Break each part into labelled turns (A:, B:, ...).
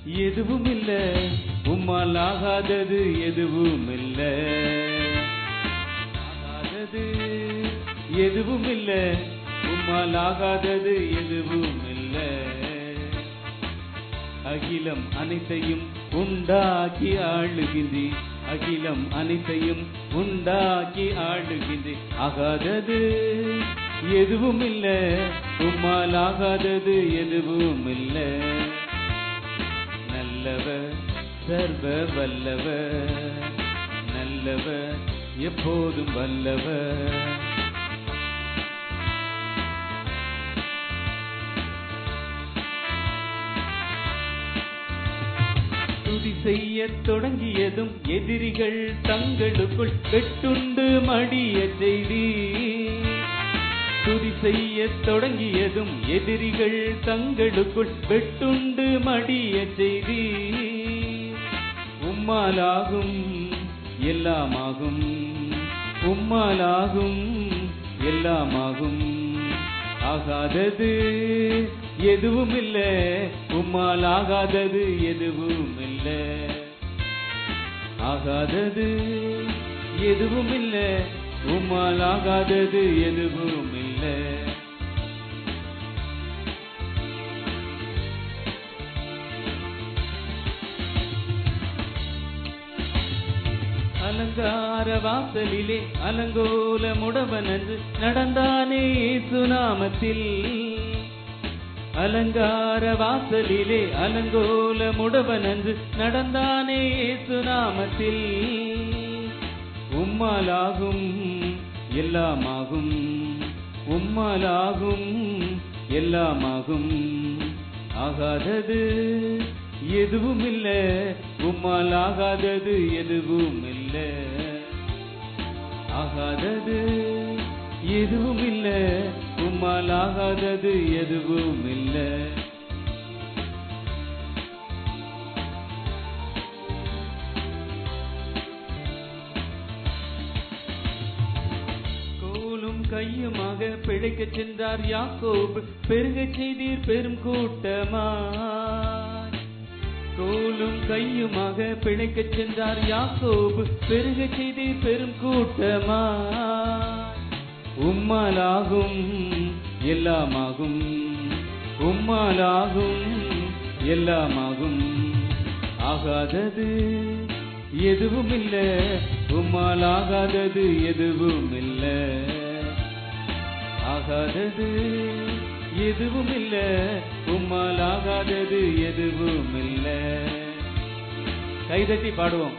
A: எதுவும் இல்ல உம்மால் ஆகாதது எதுவும் இல்ல ஆகாதது எதுவும் இல்ல உம்மால் ஆகாதது எதுவும் இல்ல அகிலம் அனைத்தையும் உண்டாக்கி ஆளுகின்றி அகிலம் அனைத்தையும் உண்டாக்கி ஆளுகின்றி ஆகாதது எதுவும் இல்ல உம்மால் ஆகாதது எதுவும் இல்ல நல்லவர் சர்வ வல்லவர் நல்லவர் எப்போதும் வல்லவர் துதி செய்ய தொடங்கியதும் எதிரிகள் தங்களுக்குள் வெட்டுண்டு மடிய செய்தி துதி செய்ய தொடங்கியதும் எதிரிகள் தங்களுக்குள் வெட்டுண்டு மடிய செய்தி உம்மாலாகும் எல்லாமாகும் உம்மாலாகும் எல்லாமாகும் ஆகாதது எதுவும் இல்ல உம்மால் ஆகாதது எதுவும் இல்ல ஆகாதது எதுவும் இல்ல உம்மால் ஆகாதது எதுவும் இல்ல அலங்கார வாசலிலே அலங்கோல முடவனன்று நடந்தானே சுனாமத்தில் அலங்கார வாசலிலே அலங்கோல முடவனன்று நடந்தானே சுனாமத்தில் உம்மாலாகும் எல்லாமாகும் உம்மாலாகும் எல்லாமாகும் ஆகாதது எதுவும் இல்ல உம்மால் ஆகாதது எதுவும் இல்ல ஆகாதது எதுவும் இல்ல உம்மால் ஆகாதது எதுவும் இல்ல கோலும் கையுமாக பிழைக்கச் சென்றார் யாக்கோபு பெருகச் செய்தீர் பெரும் கூட்டமா கோலும் கையுமாக பிழைக்கச் சென்றார் யாக்கோபு பெருகச் செய்தீர் பெரும் கூட்டமா உம்மாலாகும் எல்லாமாகும் உம்மாலாகும் எல்லாமாகும் ஆகாதது எதுவும் இல்ல உம்மால் ஆகாதது எதுவும் இல்ல ஆகாதது எதுவும் இல்ல உம்மால் ஆகாதது எதுவும் இல்ல கைதட்டி பாடுவோம்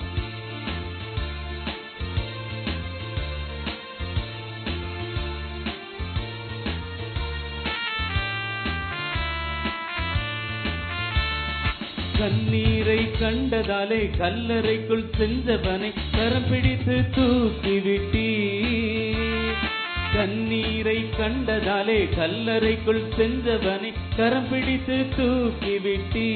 A: கண்ணீரை கண்டதாலே கல்லறைக்குள் சென்றவனை கரம் பிடித்து தூக்கி விட்டீ கண்ணீரை கண்டதாலே கல்லறைக்குள் சென்றவனை கரம் பிடித்து தூக்கி விட்டீ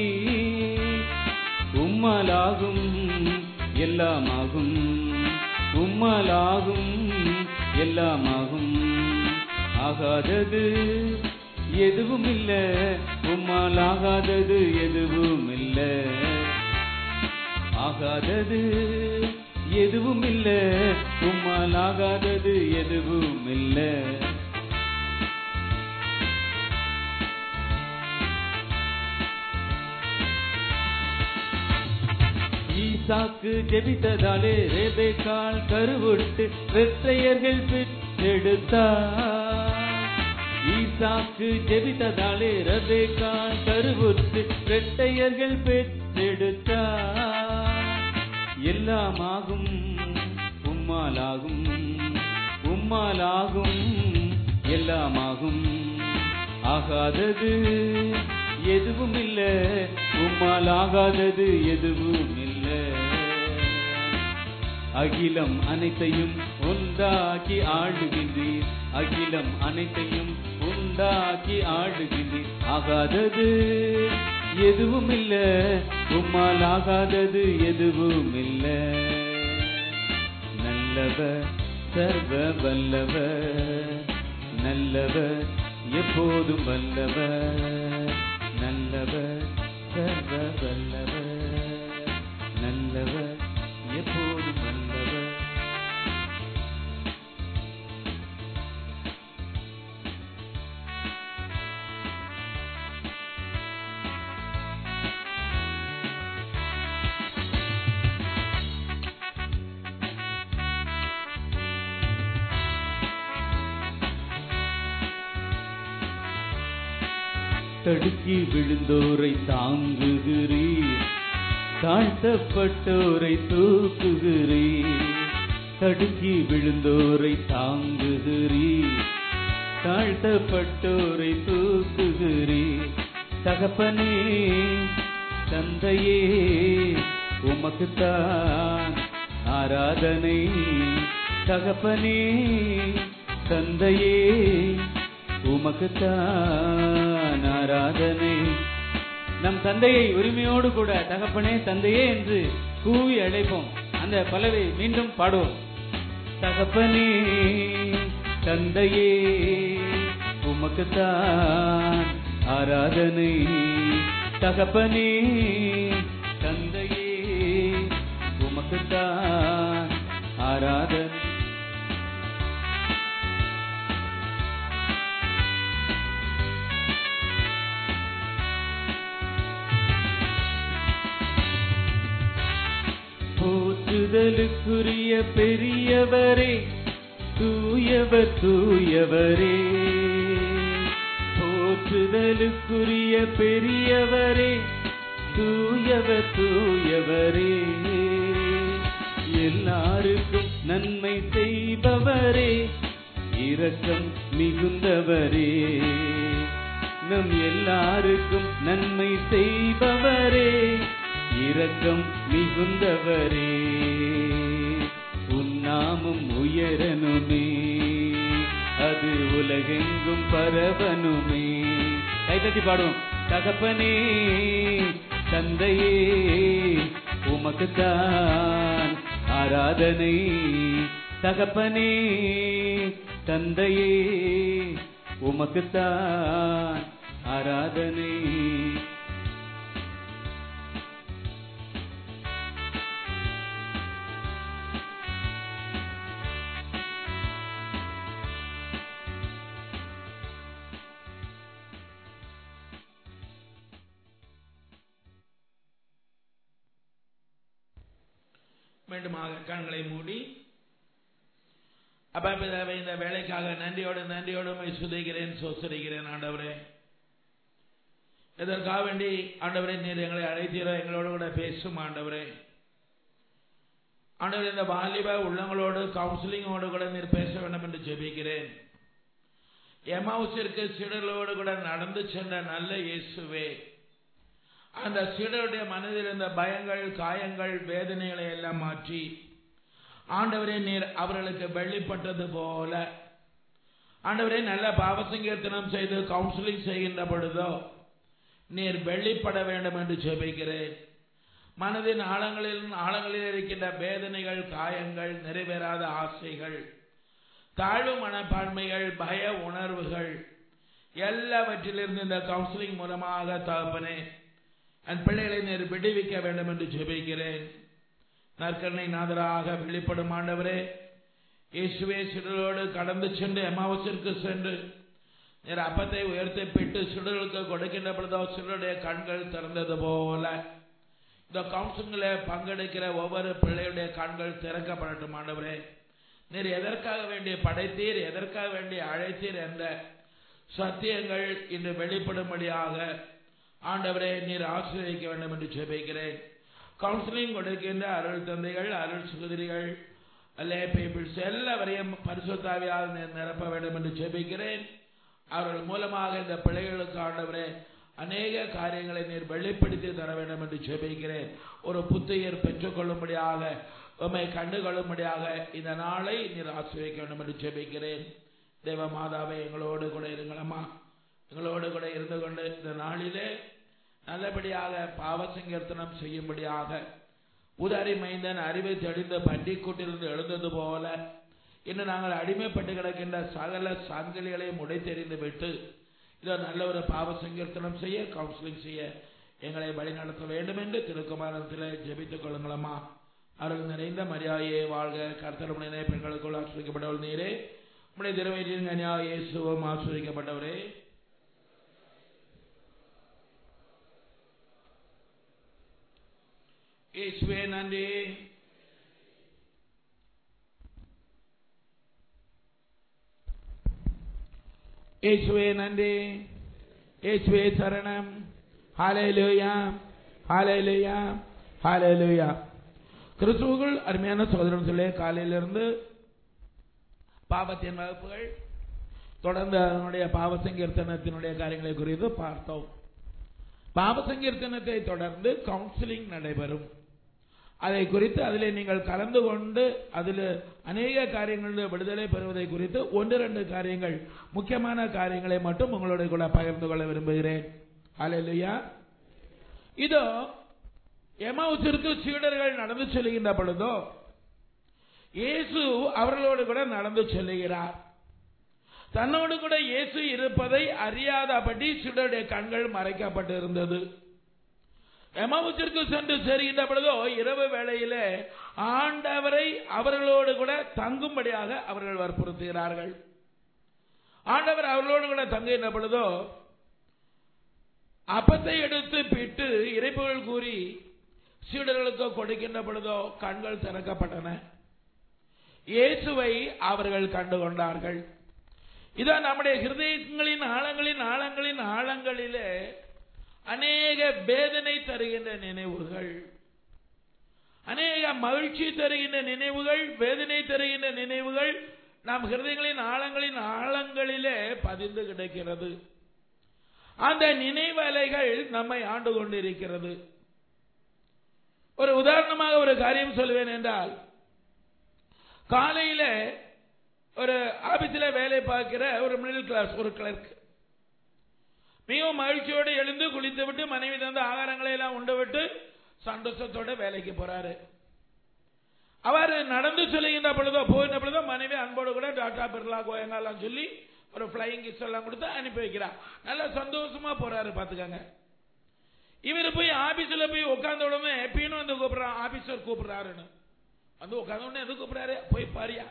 A: உம்மாலாகும் எல்லாமாகும் உம்மாலாகும் எல்லாமாகும் ஆகாதது எதுவும் இல்ல உம்மால் ஆகாதது எதுவும் இல்ல ஆகாதது எதுவும் இல்ல உம்மால் ஆகாதது எதுவும் இல்ல ஈசாக்கு ஜெபித்ததாலே ரேபேக்கால் கருவுட்டு வெற்றையர்கள் பெற்றெடுத்தார் ஈசாக்கு ஜெபித்ததாலே ரபேக்கால் கருவுற்று ரெட்டையர்கள் பெற்றெடுத்தார் எல்லாமாகும் உம்மாலாகும் உம்மாலாகும் எல்லாமாகும் ஆகாதது எதுவும் இல்ல உம்மால் ஆகாதது எதுவும் இல்ல அகிலம் அனைத்தையும் உண்டாக்கி ஆளுகின்றீர் அகிலம் அனைத்தையும் உண்டாக்கி ஆளுகின்றீர் ஆகாதது எதுவும் இல்ல உம்மால் ஆகாதது எதுவும் இல்ல நல்லவர் சர்வ வல்லவர் நல்லவர் எப்போதும் வல்லவர் நல்லவர் சர்வ வல்லவர் நல்லவர் எப்போதும் நல்லவர் தடுக்கி விழுந்தோரை தாங்குகிறீர் தாழ்த்தப்பட்டோரை தூக்குகிறீர் தடுக்கி விழுந்தோரை தாங்குகிறீர் தாழ்த்தப்பட்டோரை தூக்குகிறீர் தகப்பனே தந்தையே உமக்குத்தான் ஆராதனை தகப்பனே தந்தையே உமக்குத்தான் ஆராதனை நம் தந்தையை உரிமையோடு கூட தகப்பனே தந்தையே என்று கூவி அழைப்போம் அந்த பலவை மீண்டும் பாடுவோம் தகப்பனே தந்தையே உமக்குத்தான் ஆராதனை தகப்பனே தந்தையே உமக்குத்தான் ஆராதனை போற்றுதலுக்குரிய பெரியவரே தூயவர் தூயவரே போற்றுதலுக்குரிய பெரியவரே தூயவர் தூயவரே எல்லாருக்கும் நன்மை செய்பவரே இரக்கம் மிகுந்தவரே நம் எல்லாருக்கும் நன்மை செய்பவரே இரக்கம் மிகுந்தவரே உன்னாமும் உயரனுமே அது உலகெங்கும் பரவனுமே கைதட்டி பாடுவோம் தகப்பனே தந்தையே உமக்குத்தான் ஆராதனை தகப்பனே தந்தையே உமக்குத்தான் ஆராதனை
B: மீண்டுமாக கண்களை மூடி அப்பா பிதாவே இந்த வேலைக்காக நன்றியோடு நன்றியோடு உம்மை சுதிக்கிறேன் சோசரிக்கிறேன் ஆண்டவரே இதற்காக வேண்டி ஆண்டவரே நீர் எங்களை அழைத்தீரோ எங்களோடு கூட பேசும் ஆண்டவரே ஆண்டவர் இந்த வாலிப உள்ளங்களோடு கவுன்சிலிங்கோடு கூட நீர் பேச வேண்டும் என்று ஜெபிக்கிறேன் எமாவுசிற்கு சிடலோடு கூட நடந்து சென்ற நல்ல இயேசுவே அந்த சீடருடைய மனதில் இருந்த பயங்கள் காயங்கள் வேதனைகளை எல்லாம் மாற்றி ஆண்டவரே நீர் அவர்களுக்கு வெளிப்பட்டது போல ஆண்டவரே நல்ல பாவசங்கீர்த்தனம் செய்து கவுன்சிலிங் செய்கின்ற பொழுதோ நீர் வெளிப்பட வேண்டும் என்று ஜெபிக்கிறேன் மனதின் ஆழங்களில் ஆழங்களில் இருக்கின்ற வேதனைகள் காயங்கள் நிறைவேறாத ஆசைகள் தாழ்வு மனப்பான்மைகள் பய உணர்வுகள் எல்லாவற்றிலிருந்து இந்த கவுன்சிலிங் மூலமாக தகப்பனே என் பிள்ளைகளை நீர் விடுவிக்க வேண்டும் என்று ஜெபிக்கிறேன் நற்கருணை நாதராக வெளிப்படும் ஆண்டவரே இயேசுவே சிடலோடு கடந்து சென்று எமாவசிற்கு சென்று நீர் அப்பத்தை உயர்த்தி பிட்டு சிடலுக்கு கொடுக்கின்ற பொழுதோ சிலருடைய கண்கள் திறந்தது போல இந்த கவுன்சிலில் பங்கெடுக்கிற ஒவ்வொரு பிள்ளையுடைய கண்கள் திறக்கப்படட்டும் ஆண்டவரே நீர் எதற்காக வேண்டிய படைத்தீர் எதற்காக வேண்டிய அழைத்தீர் என்ற சத்தியங்கள் இன்று வெளிப்படும்படியாக ஆண்டவரே நீர் ஆசீர்வதிக்க வேண்டும் என்று ஜெபிக்கிறேன் கவுன்சிலிங் கொடுக்கின்ற அருள் தந்தைகள் அருள் சுகதிரிகள் அல்லே பீப்பிள்ஸ் எல்லாவரையும் பரிசுத்தாவியால் நீர் நிரப்ப வேண்டும் என்று ஜெபிக்கிறேன் அவர்கள் மூலமாக இந்த பிள்ளைகளுக்கு ஆண்டவரே அநேக காரியங்களை நீர் வெளிப்படுத்தி தர வேண்டும் என்று ஜெபிக்கிறேன் ஒரு புத்துயிர் பெற்றுக்கொள்ளும்படியாக உண்மை கண்டுகொள்ளும்படியாக இந்த நாளை நீர் ஆசிரியக்க வேண்டும் என்று ஜெபிக்கிறேன் தேவ மாதாவை எங்களோடு கூட இருங்களம்மா எங்களோடு கூட இருந்து கொண்டு இந்த நாளிலே நல்லபடியாக பாவ சங்கீர்த்தனம் செய்யும்படியாக உதாரி மைந்தன் அறிவை தெளிந்த பண்டிக்கூட்டிலிருந்து எழுந்தது போல இன்னும் நாங்கள் அடிமைப்பட்டு கிடக்கின்ற சகல சங்கிலிகளையும் உடைத்தெறிந்து விட்டு இதோ நல்ல ஒரு பாவ சங்கீர்த்தனம் செய்ய கவுன்சிலிங் செய்ய எங்களை வழிநடத்த வேண்டும் என்று திருக்குமாரத்தில் ஜெபித்துக் கொள்ளுங்களம்மா அருள் நிறைந்த மரியாதையை வாழ்க கர்த்தரமுடைய பெண்களுக்குள் ஆசிரியக்கப்பட்டவள் நீரே உடைய திருவயிற்றின் கன்யா இயேசுவும் ஆசிரியக்கப்பட்டவரே இயேசுவே நன்றி இயேசுவே நன்றி இயேசுவே சரணம் ஹalleluya ஹalleluya ஹalleluya கிறிஸ்துவுக்குள் அருமையான சகோதரன் சொல்லி காலையிலிருந்து பாவத்தின் வகுப்புகள் தொடர்ந்து அதனுடைய பாவ சங்கீர்த்தனத்தினுடைய காரியங்களை குறித்து பார்த்தோம் பாவ சங்கீர்த்தனத்தை தொடர்ந்து கவுன்சிலிங் நடைபெறும் அதை குறித்து அதில் நீங்கள் கலந்து கொண்டு அதில் அநேக காரியங்கள் விடுதலை பெறுவதை குறித்து ஒன்று ரெண்டு காரியங்கள் முக்கியமான காரியங்களை மட்டும் உங்களோட கூட பகிர்ந்து கொள்ள விரும்புகிறேன் அலையிலையா இதோ எமவுசிற்கு சீடர்கள் நடந்து செல்கின்ற பொழுதோ இயேசு அவர்களோடு கூட நடந்து செல்லுகிறார் தன்னோடு கூட இயேசு இருப்பதை அறியாதபடி சீடருடைய கண்கள் மறைக்கப்பட்டு இருந்தது எமவுசிற்கு சென்று சேர்கின்ற பொழுதோ இரவு வேளையிலே ஆண்டவரை அவர்களோடு கூட தங்கும்படியாக அவர்கள் வற்புறுத்துகிறார்கள் ஆண்டவர் அவர்களோடு கூட தங்குகின்ற பொழுதோ அப்பத்தை எடுத்து பிட்டு இறைப்புகள் கூறி சீடர்களுக்கு கொடுக்கின்ற பொழுதோ கண்கள் திறக்கப்பட்டன இயேசுவை அவர்கள் கண்டுகொண்டார்கள் இதான் நம்முடைய ஹிருதயங்களின் ஆழங்களின் ஆழங்களின் ஆழங்களிலே அநேக வேதனை தருகின்ற நினைவுகள் அநேக மகிழ்ச்சி தருகின்ற நினைவுகள் வேதனை தருகின்ற நினைவுகள் நம் ஹிருதயங்களின் ஆழங்களின் ஆழங்களிலே பதிந்து கிடக்கிறது அந்த நினைவலைகள் நம்மை ஆண்டு கொண்டிருக்கிறது ஒரு உதாரணமாக ஒரு காரியம் சொல்வேன் என்றால் காலையில ஒரு ஆபீஸில் வேலை பார்க்கிற ஒரு மிடில் கிளாஸ் ஒரு கிளர்க் மிகவும் மகிழ்ச்சியோடு எழுந்து குளித்து விட்டு மனைவி தந்த ஆகாரங்களை எல்லாம் உண்டு விட்டு சந்தோஷத்தோட வேலைக்கு போறாரு அவர் நடந்து செல்கின்ற பொழுதோ போகின்ற பொழுதோ மனைவி அன்போடு கூட டாடா பிர்லா கோயங்காலாம் சொல்லி ஒரு பிளைங் கிஸ் எல்லாம் கொடுத்து அனுப்பி வைக்கிறார் நல்ல சந்தோஷமா போறாரு பாத்துக்கங்க இவர் போய் ஆபீஸ்ல போய் உட்கார்ந்த உடனே எப்பயும் வந்து கூப்பிடுறான் ஆபீசர் கூப்பிடுறாருன்னு வந்து உட்கார்ந்த உடனே எது கூப்பிடுறாரு போய் பாரியா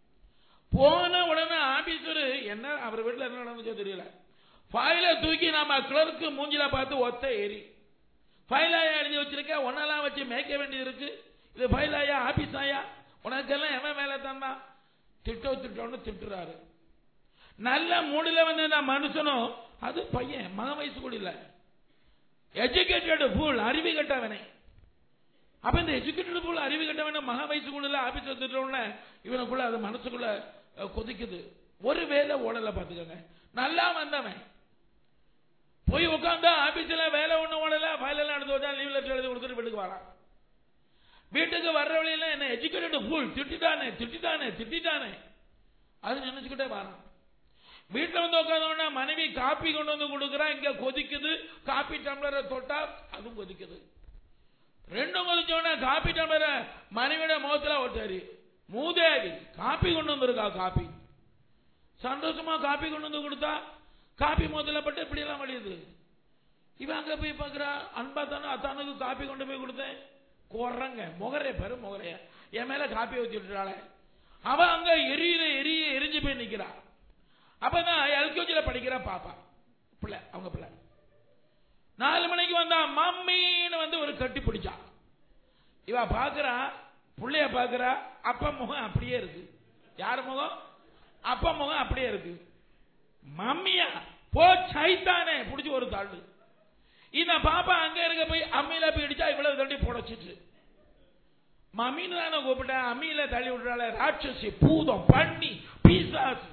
B: போன உடனே ஆபீசர் என்ன அவர் வீட்டுல என்ன நடந்துச்சோ தெரியல ஃபைல தூக்கி நாம கிளர்க்கு மூஞ்சில பார்த்து ஒத்த ஏறி ஃபைலாயா எழுதி வச்சிருக்க ஒன்னெல்லாம் வச்சு மேய்க்க வேண்டியது இருக்கு இது ஃபைலாயா ஆபீஸ் ஆயா உனக்கெல்லாம் எவன் வேலை தந்தான் திட்டோ திட்டோன்னு திட்டுறாரு நல்ல மூடில வந்து நான் மனுஷனும் அது பையன் மக வயசு கூட இல்ல எஜுகேட்டட் ஃபூல் அறிவு கட்டவனே அப்ப இந்த எஜுகேட்டட் ஃபூல் அறிவு கட்டவன மக வயசு கூட இல்ல ஆபீஸ் வந்துட்டோம்ல இவனுக்குள்ள அது மனசுக்குள்ள கொதிக்குது ஒரு வேலை ஓடல பாத்துக்கோங்க நல்லா வந்தவன் போய் உட்காந்தா ஆபீஸ்ல வேலை ஒண்ணு ஓடல ஃபைல் எல்லாம் எடுத்து வச்சா லீவ் லெட்டர் எழுதி கொடுத்துட்டு வீட்டுக்கு வரான் வீட்டுக்கு வர்ற வழியில என்ன எஜுகேட்டட் ஃபுல் திட்டானே திட்டானே திட்டானே அது நினைச்சுக்கிட்டே வரான் வீட்டுல வந்து உட்காந்தோம்னா மனைவி காப்பி கொண்டு வந்து கொடுக்குறா இங்க கொதிக்குது காப்பி டம்ளரை தொட்டா அதுவும் கொதிக்குது ரெண்டும் கொதிச்சோடனே காப்பி டம்ளரை மனைவியோட முகத்துல ஒட்டாரி மூதேவி காப்பி கொண்டு வந்திருக்கா காப்பி சந்தோஷமா காப்பி கொண்டு வந்து கொடுத்தா காப்பி முதல்ல பட்டு இப்படி எல்லாம் வழியுது இவன் அங்க போய் பாக்குறா அன்பா தானே அத்தானுக்கு காப்பி கொண்டு போய் கொடுத்தேன் குறங்க முகரே பெரு முகரைய என் மேல காப்பி ஊத்தி விட்டுறாள அவன் அங்க எரியிற எரிய எரிஞ்சு போய் நிக்கிறா அப்பதான் எல்கேஜில படிக்கிற பாப்பா பிள்ளை அவங்க பிள்ளை நாலு மணிக்கு வந்தா மம்மின்னு வந்து ஒரு கட்டி பிடிச்சா இவ பாக்குறா பிள்ளைய பாக்குறா அப்ப முகம் அப்படியே இருக்கு யார் முகம் அப்ப முகம் அப்படியே இருக்கு மம்மியா போ சைத்தானே புடிச்சு ஒரு தாழ்வு இந்த பாப்பா அங்க இருக்க போய் அம்மியில போய் இடிச்சா இவ்வளவு தள்ளி புடைச்சிட்டு மம்மின்னு தானே கூப்பிட்டேன் அம்மியில தள்ளி விடுறாள் ராட்சசி பூதம் பண்ணி பீசாசு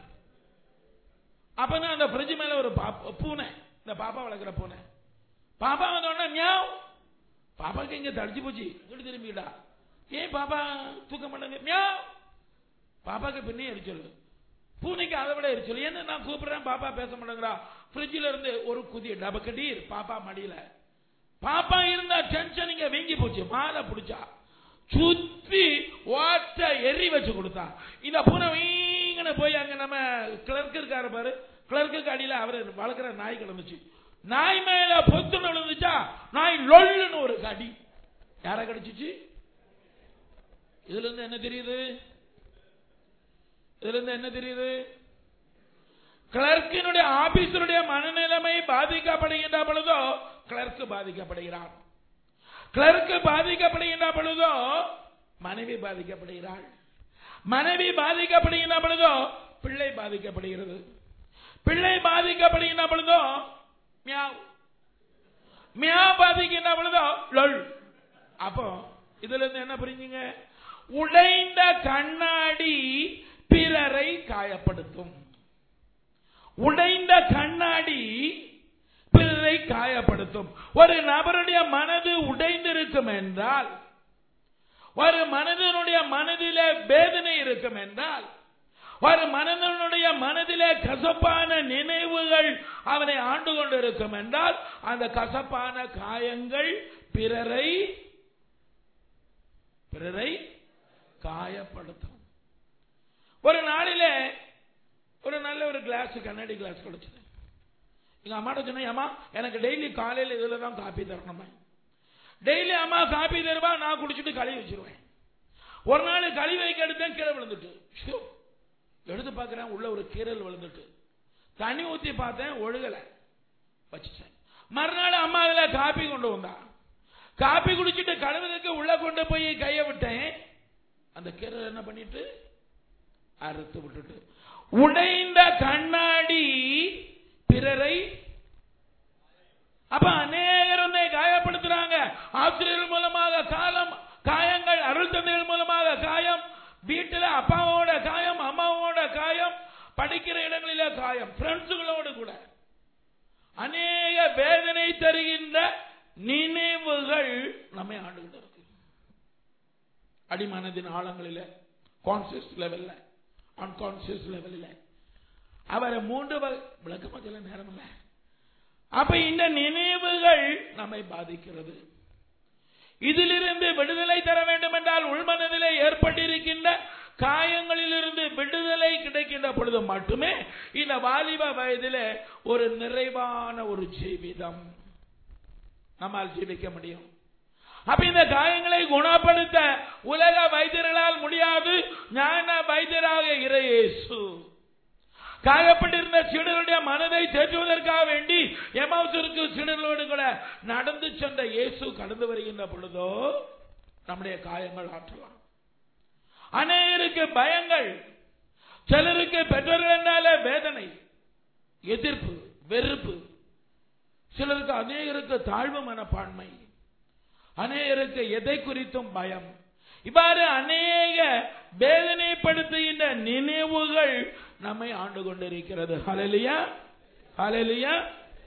B: அப்பதான் அந்த ஃப்ரிட்ஜ் மேல ஒரு பூனை இந்த பாப்பா வளர்க்குற பூனை பாப்பா வந்தோடனே மியாவ் பாப்பாக்கு இங்க தடிச்சு போச்சு இங்கிட்டு திரும்பிடா ஏன் பாப்பா தூக்க மாட்டாங்க மியாவ் பாப்பாக்கு பின்னே எரிச்சல் பூனைக்கு அதை விட எரிச்சல் என்ன நான் கூப்பிடுறேன் பாப்பா பேச மாட்டேங்கிறா ஃப்ரிட்ஜில் இருந்து ஒரு குதி டபக்கடீர் பாப்பா மடியில பாப்பா இருந்தா டென்ஷன் இங்க வீங்கி போச்சு மாலை பிடிச்சா சுத்தி ஓட்ட எரி வச்சு கொடுத்தா இந்த பூனை வீங்கன்னு போய் அங்க நம்ம கிளர்க்கு இருக்காரு பாரு கிளர்க்கு அடியில அவர் வளர்க்குற நாய் கிடந்துச்சு நாய் மேல பொத்துன்னு விழுந்துச்சா நாய் லொல்லுன்னு ஒரு கடி யார கடிச்சிச்சு இதுல இருந்து என்ன தெரியுது இதுல இருந்து என்ன தெரியுது கிளர்க்கினுடைய ஆபீசருடைய மனநிலைமை பாதிக்கப்படுகின்ற பொழுதோ கிளர்க் பாதிக்கப்படுகிறார் கிளர்க் பாதிக்கப்படுகின்ற பொழுதோ மனைவி பாதிக்கப்படுகிறாள் மனைவி பாதிக்கப்படுகின்ற பொழுதோ பிள்ளை பாதிக்கப்படுகிறது பிள்ளை பாதிக்கப்படுகின்ற பொழுதோ மியாவ் மியாவ் பாதிக்கின்ற பொழுதோ லொல் அப்போ இதுல இருந்து என்ன புரிஞ்சுங்க உடைந்த கண்ணாடி பிறரை காயப்படுத்தும் உடைந்த கண்ணாடி பிறரை காயப்படுத்தும் ஒரு நபருடைய மனது உடைந்திருக்கும் என்றால் ஒரு மனிதனுடைய மனதிலே வேதனை இருக்கும் என்றால் ஒரு மனிதனுடைய மனதிலே கசப்பான நினைவுகள் அவனை ஆண்டு கொண்டிருக்கும் என்றால் அந்த கசப்பான காயங்கள் பிறரை பிறரை காயப்படுத்தும் ஒரு நாளிலே ஒரு நல்ல ஒரு கிளாஸ் கண்ணாடி கிளாஸ் கிடைச்சது எங்க அம்மாட்ட சொன்னேன் அம்மா எனக்கு டெய்லி காலையில் இதுல தான் காப்பி தரணுமா டெய்லி அம்மா காப்பி தருவா நான் குடிச்சிட்டு கழுவி வச்சிருவேன் ஒரு நாள் கழுவி வைக்க எடுத்தேன் கீழே விழுந்துட்டு ஷோ, எடுத்து பார்க்கிறேன் உள்ள ஒரு கீரல் விழுந்துட்டு தண்ணி ஊத்தி பார்த்தேன் ஒழுகல வச்சுட்டேன் மறுநாள் அம்மா அதுல காப்பி கொண்டு வந்தா காப்பி குடிச்சிட்டு கழுவுறதுக்கு உள்ள கொண்டு போய் கைய விட்டேன் அந்த கீரல் என்ன பண்ணிட்டு அறுத்து விட்டுட்டு உடைந்த கண்ணாடி பிறரை அப்ப அநேகர் உன்னை காயப்படுத்துறாங்க ஆசிரியர் மூலமாக காலம் காயங்கள் அருள் தந்தைகள் மூலமாக காயம் வீட்டுல அப்பாவோட காயம் அம்மாவோட காயம் படிக்கிற இடங்களில காயம் ஃப்ரெண்ட்ஸுகளோடு கூட அநேக வேதனை தருகின்ற நினைவுகள் நம்மை ஆண்டுகிட்டு இருக்கு அடிமனதின் ஆழங்களில கான்சியஸ் லெவல்ல அன்கான்சியஸ் லெவலில் அவரை மூன்று வகை- விளக்கமா சொல்ல நேரம் இல்லை அப்ப இந்த நினைவுகள் நம்மை பாதிக்கிறது இதிலிருந்து விடுதலை தர வேண்டும் என்றால் உள்மனதிலே ஏற்பட்டிருக்கின்ற காயங்களிலிருந்து விடுதலை கிடைக்கின்ற பொழுது மட்டுமே இந்த வாலிப வயதிலே ஒரு நிறைவான ஒரு ஜீவிதம் நம்மால் ஜீவிக்க முடியும் அப்ப இந்த காயங்களை குணப்படுத்த உலக வைத்தியர்களால் முடியாது ஞான வைத்தியராக இறையேசு காயப்பட்டிருந்த சீடர்களுடைய மனதை தேற்றுவதற்காக வேண்டி எமாவுசிற்கு சீடர்களோடு கூட நடந்து சென்ற இயேசு கடந்து வருகின்ற பொழுதோ நம்முடைய காயங்கள் ஆற்றலாம் அநேகருக்கு பயங்கள் சிலருக்கு பெற்றோர்கள் என்றாலே வேதனை எதிர்ப்பு வெறுப்பு சிலருக்கு அநேகருக்கு தாழ்வு மனப்பான்மை அநேகருக்கு எதை குறித்தும் பயம் இவ்வாறு அநேக வேதனைப்படுத்துகின்ற நினைவுகள் நம்மை ஆண்டு கொண்டிருக்கிறது ஹalleluya ஹalleluya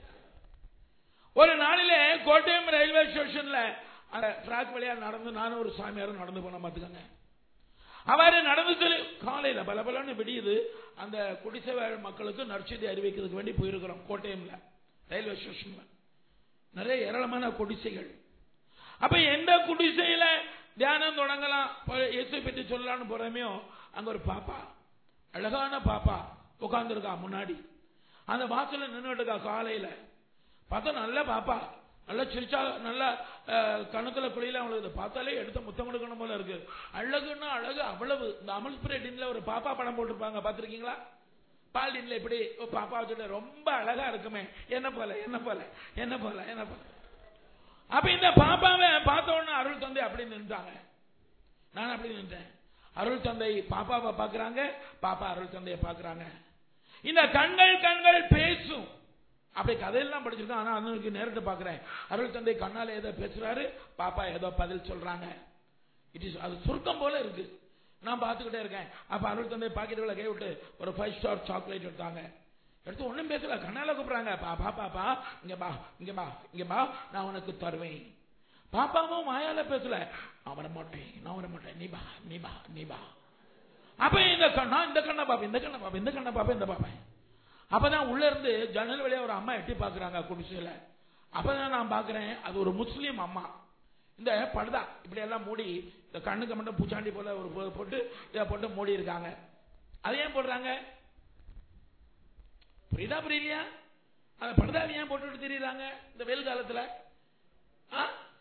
B: ஒரு நாளிலே கோட்டயம் ரயில்வே ஸ்டேஷன்ல அந்த ட்ராக் வழியா நடந்து நானும் ஒரு சாமியாரும் நடந்து போன பாத்துக்கங்க அவரு நடந்து சொல்லி காலையில பல பலன்னு விடியுது அந்த குடிசை வாழ் மக்களுக்கு நற்செய்தி அறிவிக்கிறதுக்கு வேண்டி போயிருக்கிறோம் கோட்டயம்ல ரயில்வே ஸ்டேஷன்ல நிறைய ஏராளமான குடிசைகள் அப்ப எந்த குடிசையில தியானம் தொடங்கலாம் ப- இயேசு பற்றி சொல்லலாம்னு போறமையோ அங்க ஒரு பாப்பா அழகான பாப்பா உட்கார்ந்துருக்கா முன்னாடி அந்த வாசல்ல நின்றுட்டு இருக்கா காலையில பார்த்தா நல்ல பாப்பா நல்ல சிரிச்சா நல்ல அஹ், கணக்குல குழியில அவளுக்கு பார்த்தாலே எடுத்து முத்தம் கொடுக்கணும் போல இருக்கு அழகுன்னா அழகு அவ்வளவு இந்த அமல் ஸ்ப்ரே டின்ல ஒரு பாப்பா படம் போட்டிருப்பாங்க பார்த்திருக்கீங்களா பால் டின்ல இப்படி ஒரு பாப்பா வச்சுட்டு ரொம்ப அழகா இருக்குமே என்ன போல என்ன போல என்ன போல என்ன போல அப்ப இந்த பாப்பாவை பார்த்த உடனே அருள் தந்தை அப்படி நின்றாங்க நான் அப்படி நின்றேன் அருள் தந்தை பாப்பாவை பார்க்கறாங்க பாப்பா அருள் தந்தையை பார்க்கறாங்க இந்த கண்கள் கண்கள் பேசும் அப்படி கதையெல்லாம் படிச்சிருக்கேன் ஆனா அண்ணனுக்கு நேரத்தை பார்க்கிறேன் அருள் தந்தை கண்ணால ஏதோ பேசுறாரு பாப்பா ஏதோ பதில் சொல்றாங்க இட் இஸ் அது சுருக்கம் போல இருக்கு நான் பார்த்துக்கிட்டே இருக்கேன் அப்ப அருள் தந்தை பாக்கெட்டுகளை கை விட்டு ஒரு ஃபைவ் ஸ்டார் சாக்லேட் எடுத்தாங்க எடுத்து ஒண்ணும் பேசல கண்ணால கூப்பிடுறாங்க பாப்பா பாப்பா இங்க பா இங்க பா இங்க பா நான் உனக்கு தருவேன் பாப்பாவும் வாயால பேசல நான் வர மாட்டேன் நான் வர மாட்டேன் நீ பா நீ பா நீ பா அப்ப இந்த கண்ணா இந்த கண்ணா பாப்பேன் இந்த கண்ணா பாப்பேன் இந்த கண்ணா பாப்பேன் இந்த பாப்பேன் அப்பதான் உள்ள இருந்து ஜன்னல் வழியா ஒரு அம்மா எட்டி பாக்குறாங்க குடிசையில அப்பதான் நான் பாக்குறேன் அது ஒரு முஸ்லீம் அம்மா இந்த படுதா இப்படி எல்லாம் மூடி இந்த கண்ணுக்கு மட்டும் பூச்சாண்டி போல ஒரு போ- போட்டு இதை போட்டு மூடி இருக்காங்க அது ஏன் போடுறாங்க புரியுதா புரியலையா அந்த படுதாவி ஏன் போட்டுட்டு திரியுறாங்க இந்த வெயில் காலத்துல ஆ?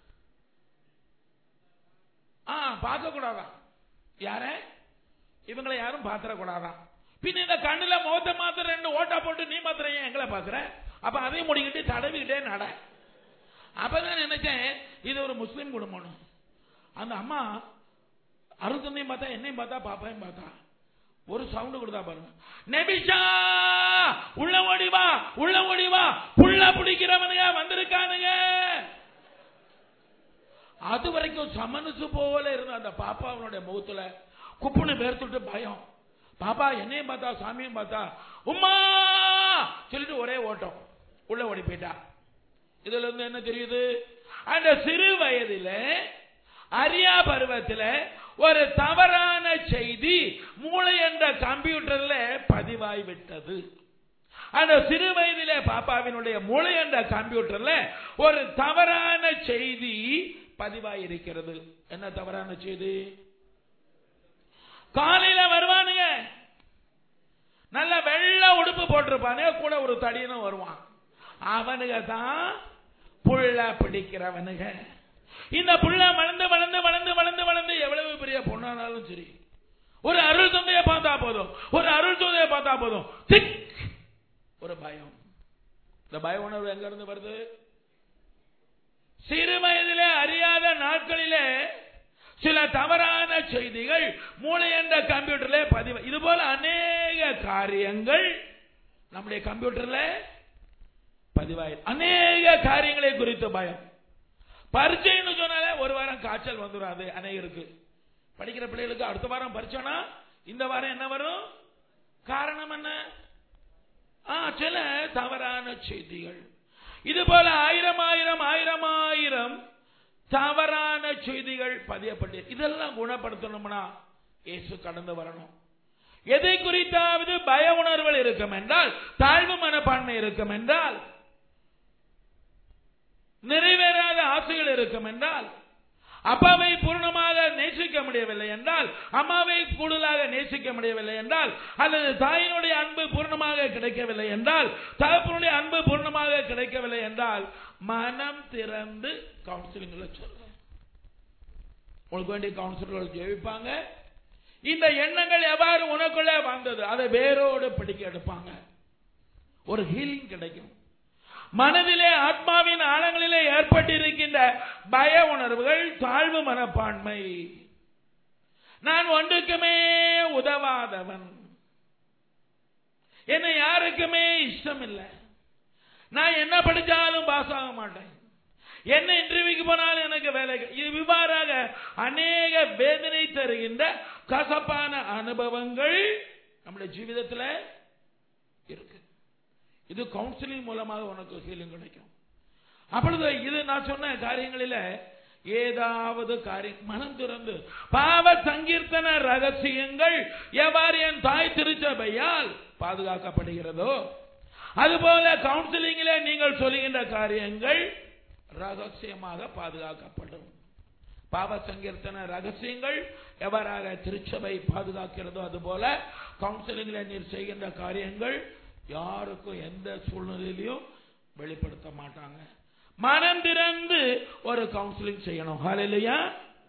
B: ஆ பார்க்க கூடாதான் யார இவங்களை யாரும் பாத்திரக்கூடாதான் பின்ன இந்த கண்ணுல முகத்தை மாத்திர ரெண்டு ஓட்டா போட்டு நீ மாத்திர ஏன் எங்களை பாக்குற அப்ப அதையும் முடிக்கிட்டு தடவிக்கிட்டே நட அப்பதான் நினைச்சேன் இது ஒரு முஸ்லீம் குடும்பம் அந்த அம்மா அருத்தனையும் பார்த்தா என்னையும் பார்த்தா பாப்பாவையும் பார்த்தா ஒரு சவுண்ட் கொடுத்தா பாருங்க நெபிஷா உள்ள ஓடி வா உள்ள ஓடி வா புள்ள பிடிக்கிறவனுங்க வந்திருக்கானுங்க அது வரைக்கும் சமனசு போல இருந்த அந்த பாப்பாவனுடைய முகத்துல குப்புன்னு வேர்த்துட்டு பயம் பாப்பா என்னையும் பார்த்தா சாமியும் பார்த்தா உம்மா சொல்லிட்டு ஒரே ஓட்டம் உள்ள ஓடி போயிட்டா இதுல இருந்து என்ன தெரியுது அந்த சிறு வயதில அரியா பருவத்துல ஒரு தவறான செய்தி மூளை என்ற கம்ப்யூட்டர்ல பதிவாய் விட்டது அந்த சிறு வயதிலே பாப்பாவினுடைய மூளை என்ற கம்ப்யூட்டர்ல ஒரு தவறான செய்தி பதிவாய் இருக்கிறது என்ன தவறான செய்தி காலையில வருவானுங்க நல்ல வெள்ளை உடுப்பு போட்டிருப்பானே கூட ஒரு தடியனும் வருவான் அவனுங்க தான் புள்ள பிடிக்கிறவனுங்க இந்த புள்ள வளர்ந்து வளர்ந்து வளர்ந்து வளர்ந்து வளர்ந்து எவ்வளவு பெரிய பொண்ணானாலும் சரி ஒரு அருள் தொந்தைய பார்த்தா போதும் ஒரு அருள் தொந்தைய பார்த்தா போதும் திக் ஒரு பயம் இந்த பய உணர்வு எங்க இருந்து வருது சிறு வயதிலே அறியாத நாட்களிலே சில தவறான செய்திகள் மூளை என்ற கம்ப்யூட்டர்ல பதிவு இது போல அநேக காரியங்கள் நம்முடைய கம்ப்யூட்டர்ல பதிவாய் அநேக காரியங்களை குறித்த பயம் பரீட்சைன்னு சொன்னாலே ஒரு வாரம் காய்ச்சல் வந்துடாது அநேகருக்கு படிக்கிற பிள்ளைகளுக்கு அடுத்த வாரம் பரீட்சைனா இந்த வாரம் என்ன வரும் காரணம் என்ன ஆ, சில தவறான செய்திகள் இது போல ஆயிரம் ஆயிரம் ஆயிரம் ஆயிரம் தவறான செய்திகள் பதியப்பட்டு இதெல்லாம் குணப்படுத்தணும்னா இயேசு கடந்து வரணும் எதை குறித்தாவது பய உணர்வுகள் இருக்கும் என்றால் தாழ்வு மனப்பான்மை இருக்கும் என்றால் நிறைவேறாத ஆசைகள் இருக்கும் என்றால் அப்பாவை பூர்ணமாக நேசிக்க முடியவில்லை என்றால் அம்மாவை கூடுதலாக நேசிக்க முடியவில்லை என்றால் அல்லது தாயினுடைய அன்பு பூர்ணமாக கிடைக்கவில்லை என்றால் தகப்பனுடைய அன்பு பூர்ணமாக கிடைக்கவில்லை என்றால் மனம் திறந்து கவுன்சிலிங்ல சொல்றேன் உங்களுக்கு வேண்டிய கவுன்சிலர்கள் ஜெயிப்பாங்க இந்த எண்ணங்கள் எவ்வாறு உனக்குள்ள வந்தது அதை வேரோடு பிடிக்க எடுப்பாங்க ஒரு ஹீலிங் கிடைக்கும் மனதிலே ஆத்மாவின் ஆழங்களிலே ஏற்பட்டிருக்கின்ற பய உணர்வுகள் தாழ்வு மனப்பான்மை நான் ஒன்றுக்குமே உதவாதவன் என்னை யாருக்குமே இஷ்டம் இல்லை நான் என்ன படிச்சாலும் பாஸ் ஆக மாட்டேன் என்ன இன்டர்வியூக்கு போனாலும் எனக்கு வேலை கிடை- இது இவ்வாறாக அநேக வேதனை தருகின்ற கசப்பான அனுபவங்கள் நம்முடைய ஜீவிதத்தில் இருக்கு இது கவுன்சிலிங் மூலமாக உனக்கு ஹீலிங் கிடைக்கும் அப்பொழுது இது நான் சொன்ன காரியங்களில ஏதாவது காரியம் மனம் திறந்து பாவ சங்கீர்த்தன ரகசியங்கள் எவ்வாறு என் தாய் திருச்சபையால் பாதுகாக்கப்படுகிறதோ அதுபோல கவுன்சிலிங்கிலே நீங்கள் சொல்லுகின்ற காரியங்கள் ரகசியமாக பாதுகாக்கப்படும் பாவ சங்கீர்த்தன ரகசியங்கள் எவ்வாறாக திருச்சபை பாதுகாக்கிறதோ அதுபோல கவுன்சிலிங்ல நீர் செய்கின்ற காரியங்கள் யாருக்கும் எந்த சூழ்நிலையிலையும் வெளிப்படுத்த மாட்டாங்க மனம் திறந்து ஒரு கவுன்சிலிங் செய்யணும் ஹalleluya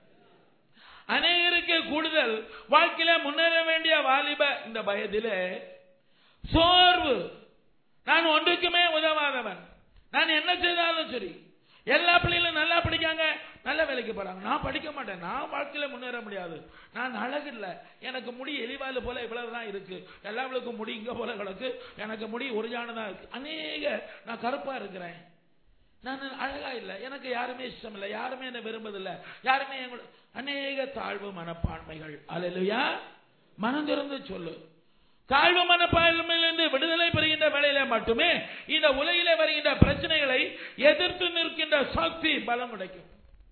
B: அநேகருக்கு கூடுதல் வாழ்க்கையில முன்னேற வேண்டிய வாலிப இந்த வயதிலே சோர்வு நான் ஒன்றுக்குமே உதவாதவன் நான் என்ன செய்தாலும் சரி எல்லா பிள்ளைகளும் நல்லா படிக்காங்க நல்ல வேலைக்கு போறாங்க நான் படிக்க மாட்டேன் நான் வாழ்க்கையில முன்னேற முடியாது நான் அழகு இல்ல எனக்கு முடி எலிவாலு போல இவ்வளவுதான் இருக்கு எல்லாவளுக்கும் முடி இங்க போல கிடக்கு எனக்கு முடி ஒரிஜானதான் இருக்கு அநேக நான் கருப்பா இருக்கிறேன் நான் அழகா இல்ல எனக்கு யாருமே இஷ்டம் இல்ல யாருமே என்ன விரும்புதில்ல யாருமே எங்க அநேக தாழ்வு மனப்பான்மைகள் அல்லையா மனம் திறந்து சொல்லு தாழ்வு மனப்பான்மையிலிருந்து விடுதலை பெறுகின்ற வேளையில மட்டுமே இந்த உலகிலே வருகின்ற பிரச்சனைகளை எதிர்த்து நிற்கின்ற சக்தி பலம் கிடைக்கும்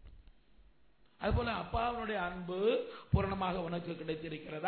B: அதுபோல அப்பாவுடைய அன்பு பூரணமாக உனக்கு கிடைத்திருக்கிறதா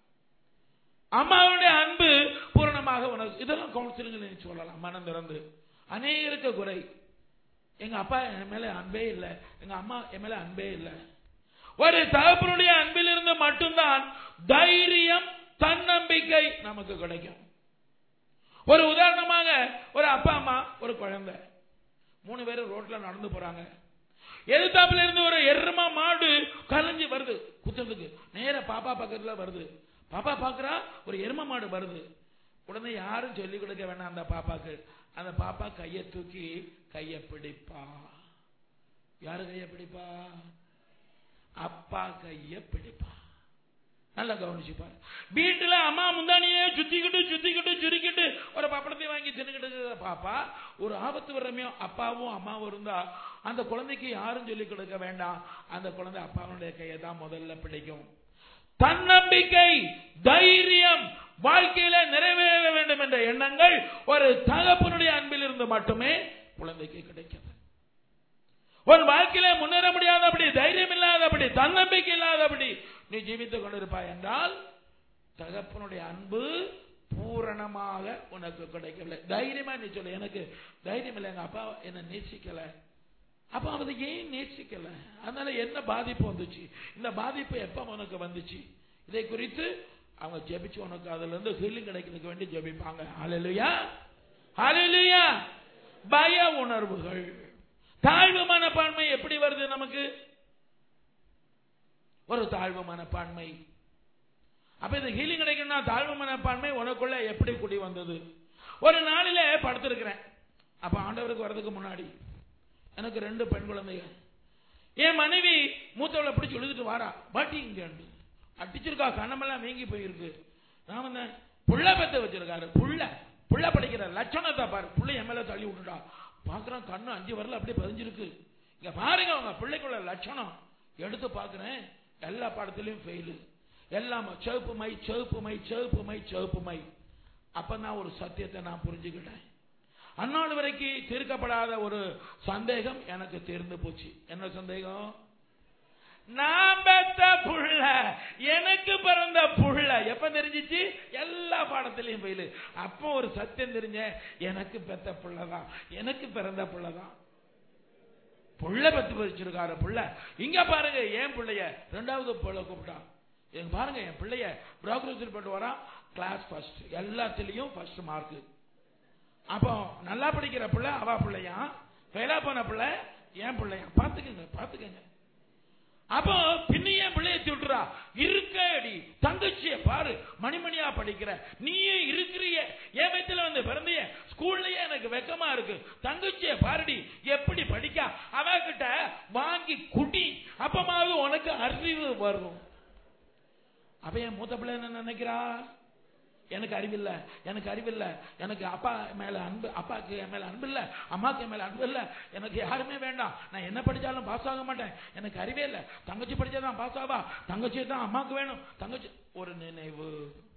B: அம்மாவுடைய அன்பு பூரணமாக உனக்கு இதெல்லாம் கவுன்சிலிங் நீ சொல்லலாம் மனம் திறந்து அநேகருக்கு குறை எங்க அப்பா என் மேல அன்பே இல்லை எங்க அம்மா என் மேல அன்பே இல்லை ஒரு தகப்பனுடைய அன்பிலிருந்து மட்டும்தான் தைரியம் தன்னம்பிக்கை நமக்கு கிடைக்கும் ஒரு உதாரணமாக ஒரு அப்பா அம்மா ஒரு குழந்தை மூணு பேரும் ரோட்ல நடந்து போறாங்க எதிர்த்தாப்புல இருந்து ஒரு எரும மாடு கலைஞ்சு வருது குத்துறதுக்கு நேர பாப்பா பக்கத்துல வருது பாப்பா பாக்குறா ஒரு எரும மாடு வருது உடனே யாரும் சொல்லிக் கொடுக்க வேணாம் அந்த பாப்பாக்கு அந்த பாப்பா கையை தூக்கி கையை பிடிப்பா யாரு கையை பிடிப்பா அப்பா கையை பிடிப்பா நல்லா கவனிச்சுப்பாரு வீட்டுல அம்மா முந்தானியே சுத்திக்கிட்டு சுத்திக்கிட்டு சுருக்கிட்டு ஒரு பப்படத்தை வாங்கி தின்னுக்கிட்டு இருக்கிற பாப்பா ஒரு ஆபத்து வர்றமையோ அப்பாவும் அம்மாவும் இருந்தா அந்த குழந்தைக்கு யாரும் சொல்லிக் கொடுக்க வேண்டாம் அந்த குழந்தை அப்பாவுடைய கையை தான் முதல்ல பிடிக்கும் தன்னம்பிக்கை தைரியம் வாழ்க்கையில நிறைவேற வேண்டும் என்ற எண்ணங்கள் ஒரு தகப்பனுடைய அன்பில் இருந்து மட்டுமே குழந்தைக்கு கிடைக்கிறது ஒரு வாழ்க்கையில முன்னேற முடியாதபடி தைரியம் இல்லாதபடி தன்னம்பிக்கை இல்லாதபடி நீ ஜீவித்துக் கொண்டிருப்பாய் என்றால் தகப்பனுடைய அன்பு பூரணமாக உனக்கு கிடைக்கவில்லை தைரியமா நீ சொல்ல எனக்கு தைரியம் இல்லை எங்க அப்பா என்ன நேசிக்கல அப்ப அதை ஏன் நேசிக்கல அதனால என்ன பாதிப்பு வந்துச்சு இந்த பாதிப்பு எப்ப உனக்கு வந்துச்சு இதை குறித்து அவங்க ஜெபிச்சு உனக்கு அதுல இருந்து ஹீலிங் கிடைக்கிறதுக்கு வேண்டி ஜெபிப்பாங்க ஹalleluya ஹalleluya பய உணர்வுகள் தாழ்வு மனப்பான்மை எப்படி வருது நமக்கு ஒரு தாழ்வு மனப்பான்மை அப்ப இந்த ஹீலிங் கிடைக்கணும்னா தாழ்வு மனப்பான்மை உனக்குள்ள எப்படி குடி வந்தது ஒரு நாளில படுத்திருக்கிறேன் அப்ப ஆண்டவருக்கு வர்றதுக்கு முன்னாடி எனக்கு ரெண்டு பெண் குழந்தைகள் என் மனைவி மூத்தவளை பிடிச்சி எழுதிட்டு வாரா பாட்டி இங்க அடிச்சிருக்கா கண்ணமெல்லாம் வீங்கி போயிருக்கு நான் வந்தேன் புள்ள பெத்த வச்சிருக்காரு புள்ள புள்ள படிக்கிற லட்சணத்தை பாரு புள்ள என் மேல தள்ளி விட்டுட்டா பாக்குறான் கண்ணு அஞ்சு வரல அப்படியே பதிஞ்சிருக்கு இங்க பாருங்க அவங்க பிள்ளைக்குள்ள லட்சணம் எடுத்து பாக்குறேன் எல்லா பாடத்திலையும் ஃபெயிலு எல்லாம் சிவப்பு மை சிவப்பு மை சிவப்பு மை சிவப்பு மை அப்ப நான் ஒரு சத்தியத்தை நான் புரிஞ்சுக்கிட்டேன் அந்நாள் வரைக்கும் தீர்க்கப்படாத ஒரு சந்தேகம் எனக்கு தீர்ந்து போச்சு என்ன சந்தேகம் நான் பெத்த புள்ள எனக்கு பிறந்த புள்ள எப்ப தெரிஞ்சிச்சு எல்லா பாடத்திலையும் ஃபெயிலு அப்போ ஒரு சத்தியம் தெரிஞ்ச எனக்கு பெத்த புள்ளதான் எனக்கு பிறந்த புள்ளதான் புள்ள பெத்து வச்சிருக்காரு புள்ள இங்க பாருங்க ஏன் பிள்ளைய ரெண்டாவது புள்ள கூப்பிட்டான் எங்க பாருங்க என் பிள்ளைய புரோக்கரேஜ் பண்ணிட்டு வரான் கிளாஸ் ஃபர்ஸ்ட் எல்லாத்துலயும் ஃபர்ஸ்ட் மார்க் அப்போ நல்லா படிக்கிற பிள்ளை அவ பிள்ளையா ஃபெயிலா போன பிள்ளை ஏன் பிள்ளையா பாத்துக்கங்க பாத்துக்கங்க அப்போ பின்னையே பிள்ளைய திட்டுறா இருக்கடி தங்கச்சிய பாரு மணிமணியா படிக்கிற நீயே இருக்கிறிய என் வயசுல வந்து பிறந்தைய ஸ்கூல்லயே எனக்கு வெக்கமா இருக்கு தங்கச்சிய பாருடி எப்படி படிக்க அவகிட்ட வாங்கி குடி அப்பமாவது உனக்கு அறிவு வரும் அப்ப என் மூத்த பிள்ளை என்ன நினைக்கிறா எனக்கு அறிவில்ல எனக்கு அறிவில்ல எனக்கு அப்பா மேல அன்பு அப்பாக்கு என் மேல அன்பு இல்ல அம்மாக்கு என் மேல அன்பு இல்ல எனக்கு யாருமே வேண்டாம் நான் என்ன படிச்சாலும் பாஸ் ஆக மாட்டேன் எனக்கு அறிவே இல்ல தங்கச்சி படிச்சாதான் பாஸ் ஆவா தங்கச்சி தான் அம்மாக்கு வேணும் தங்கச்சி ஒரு நினைவு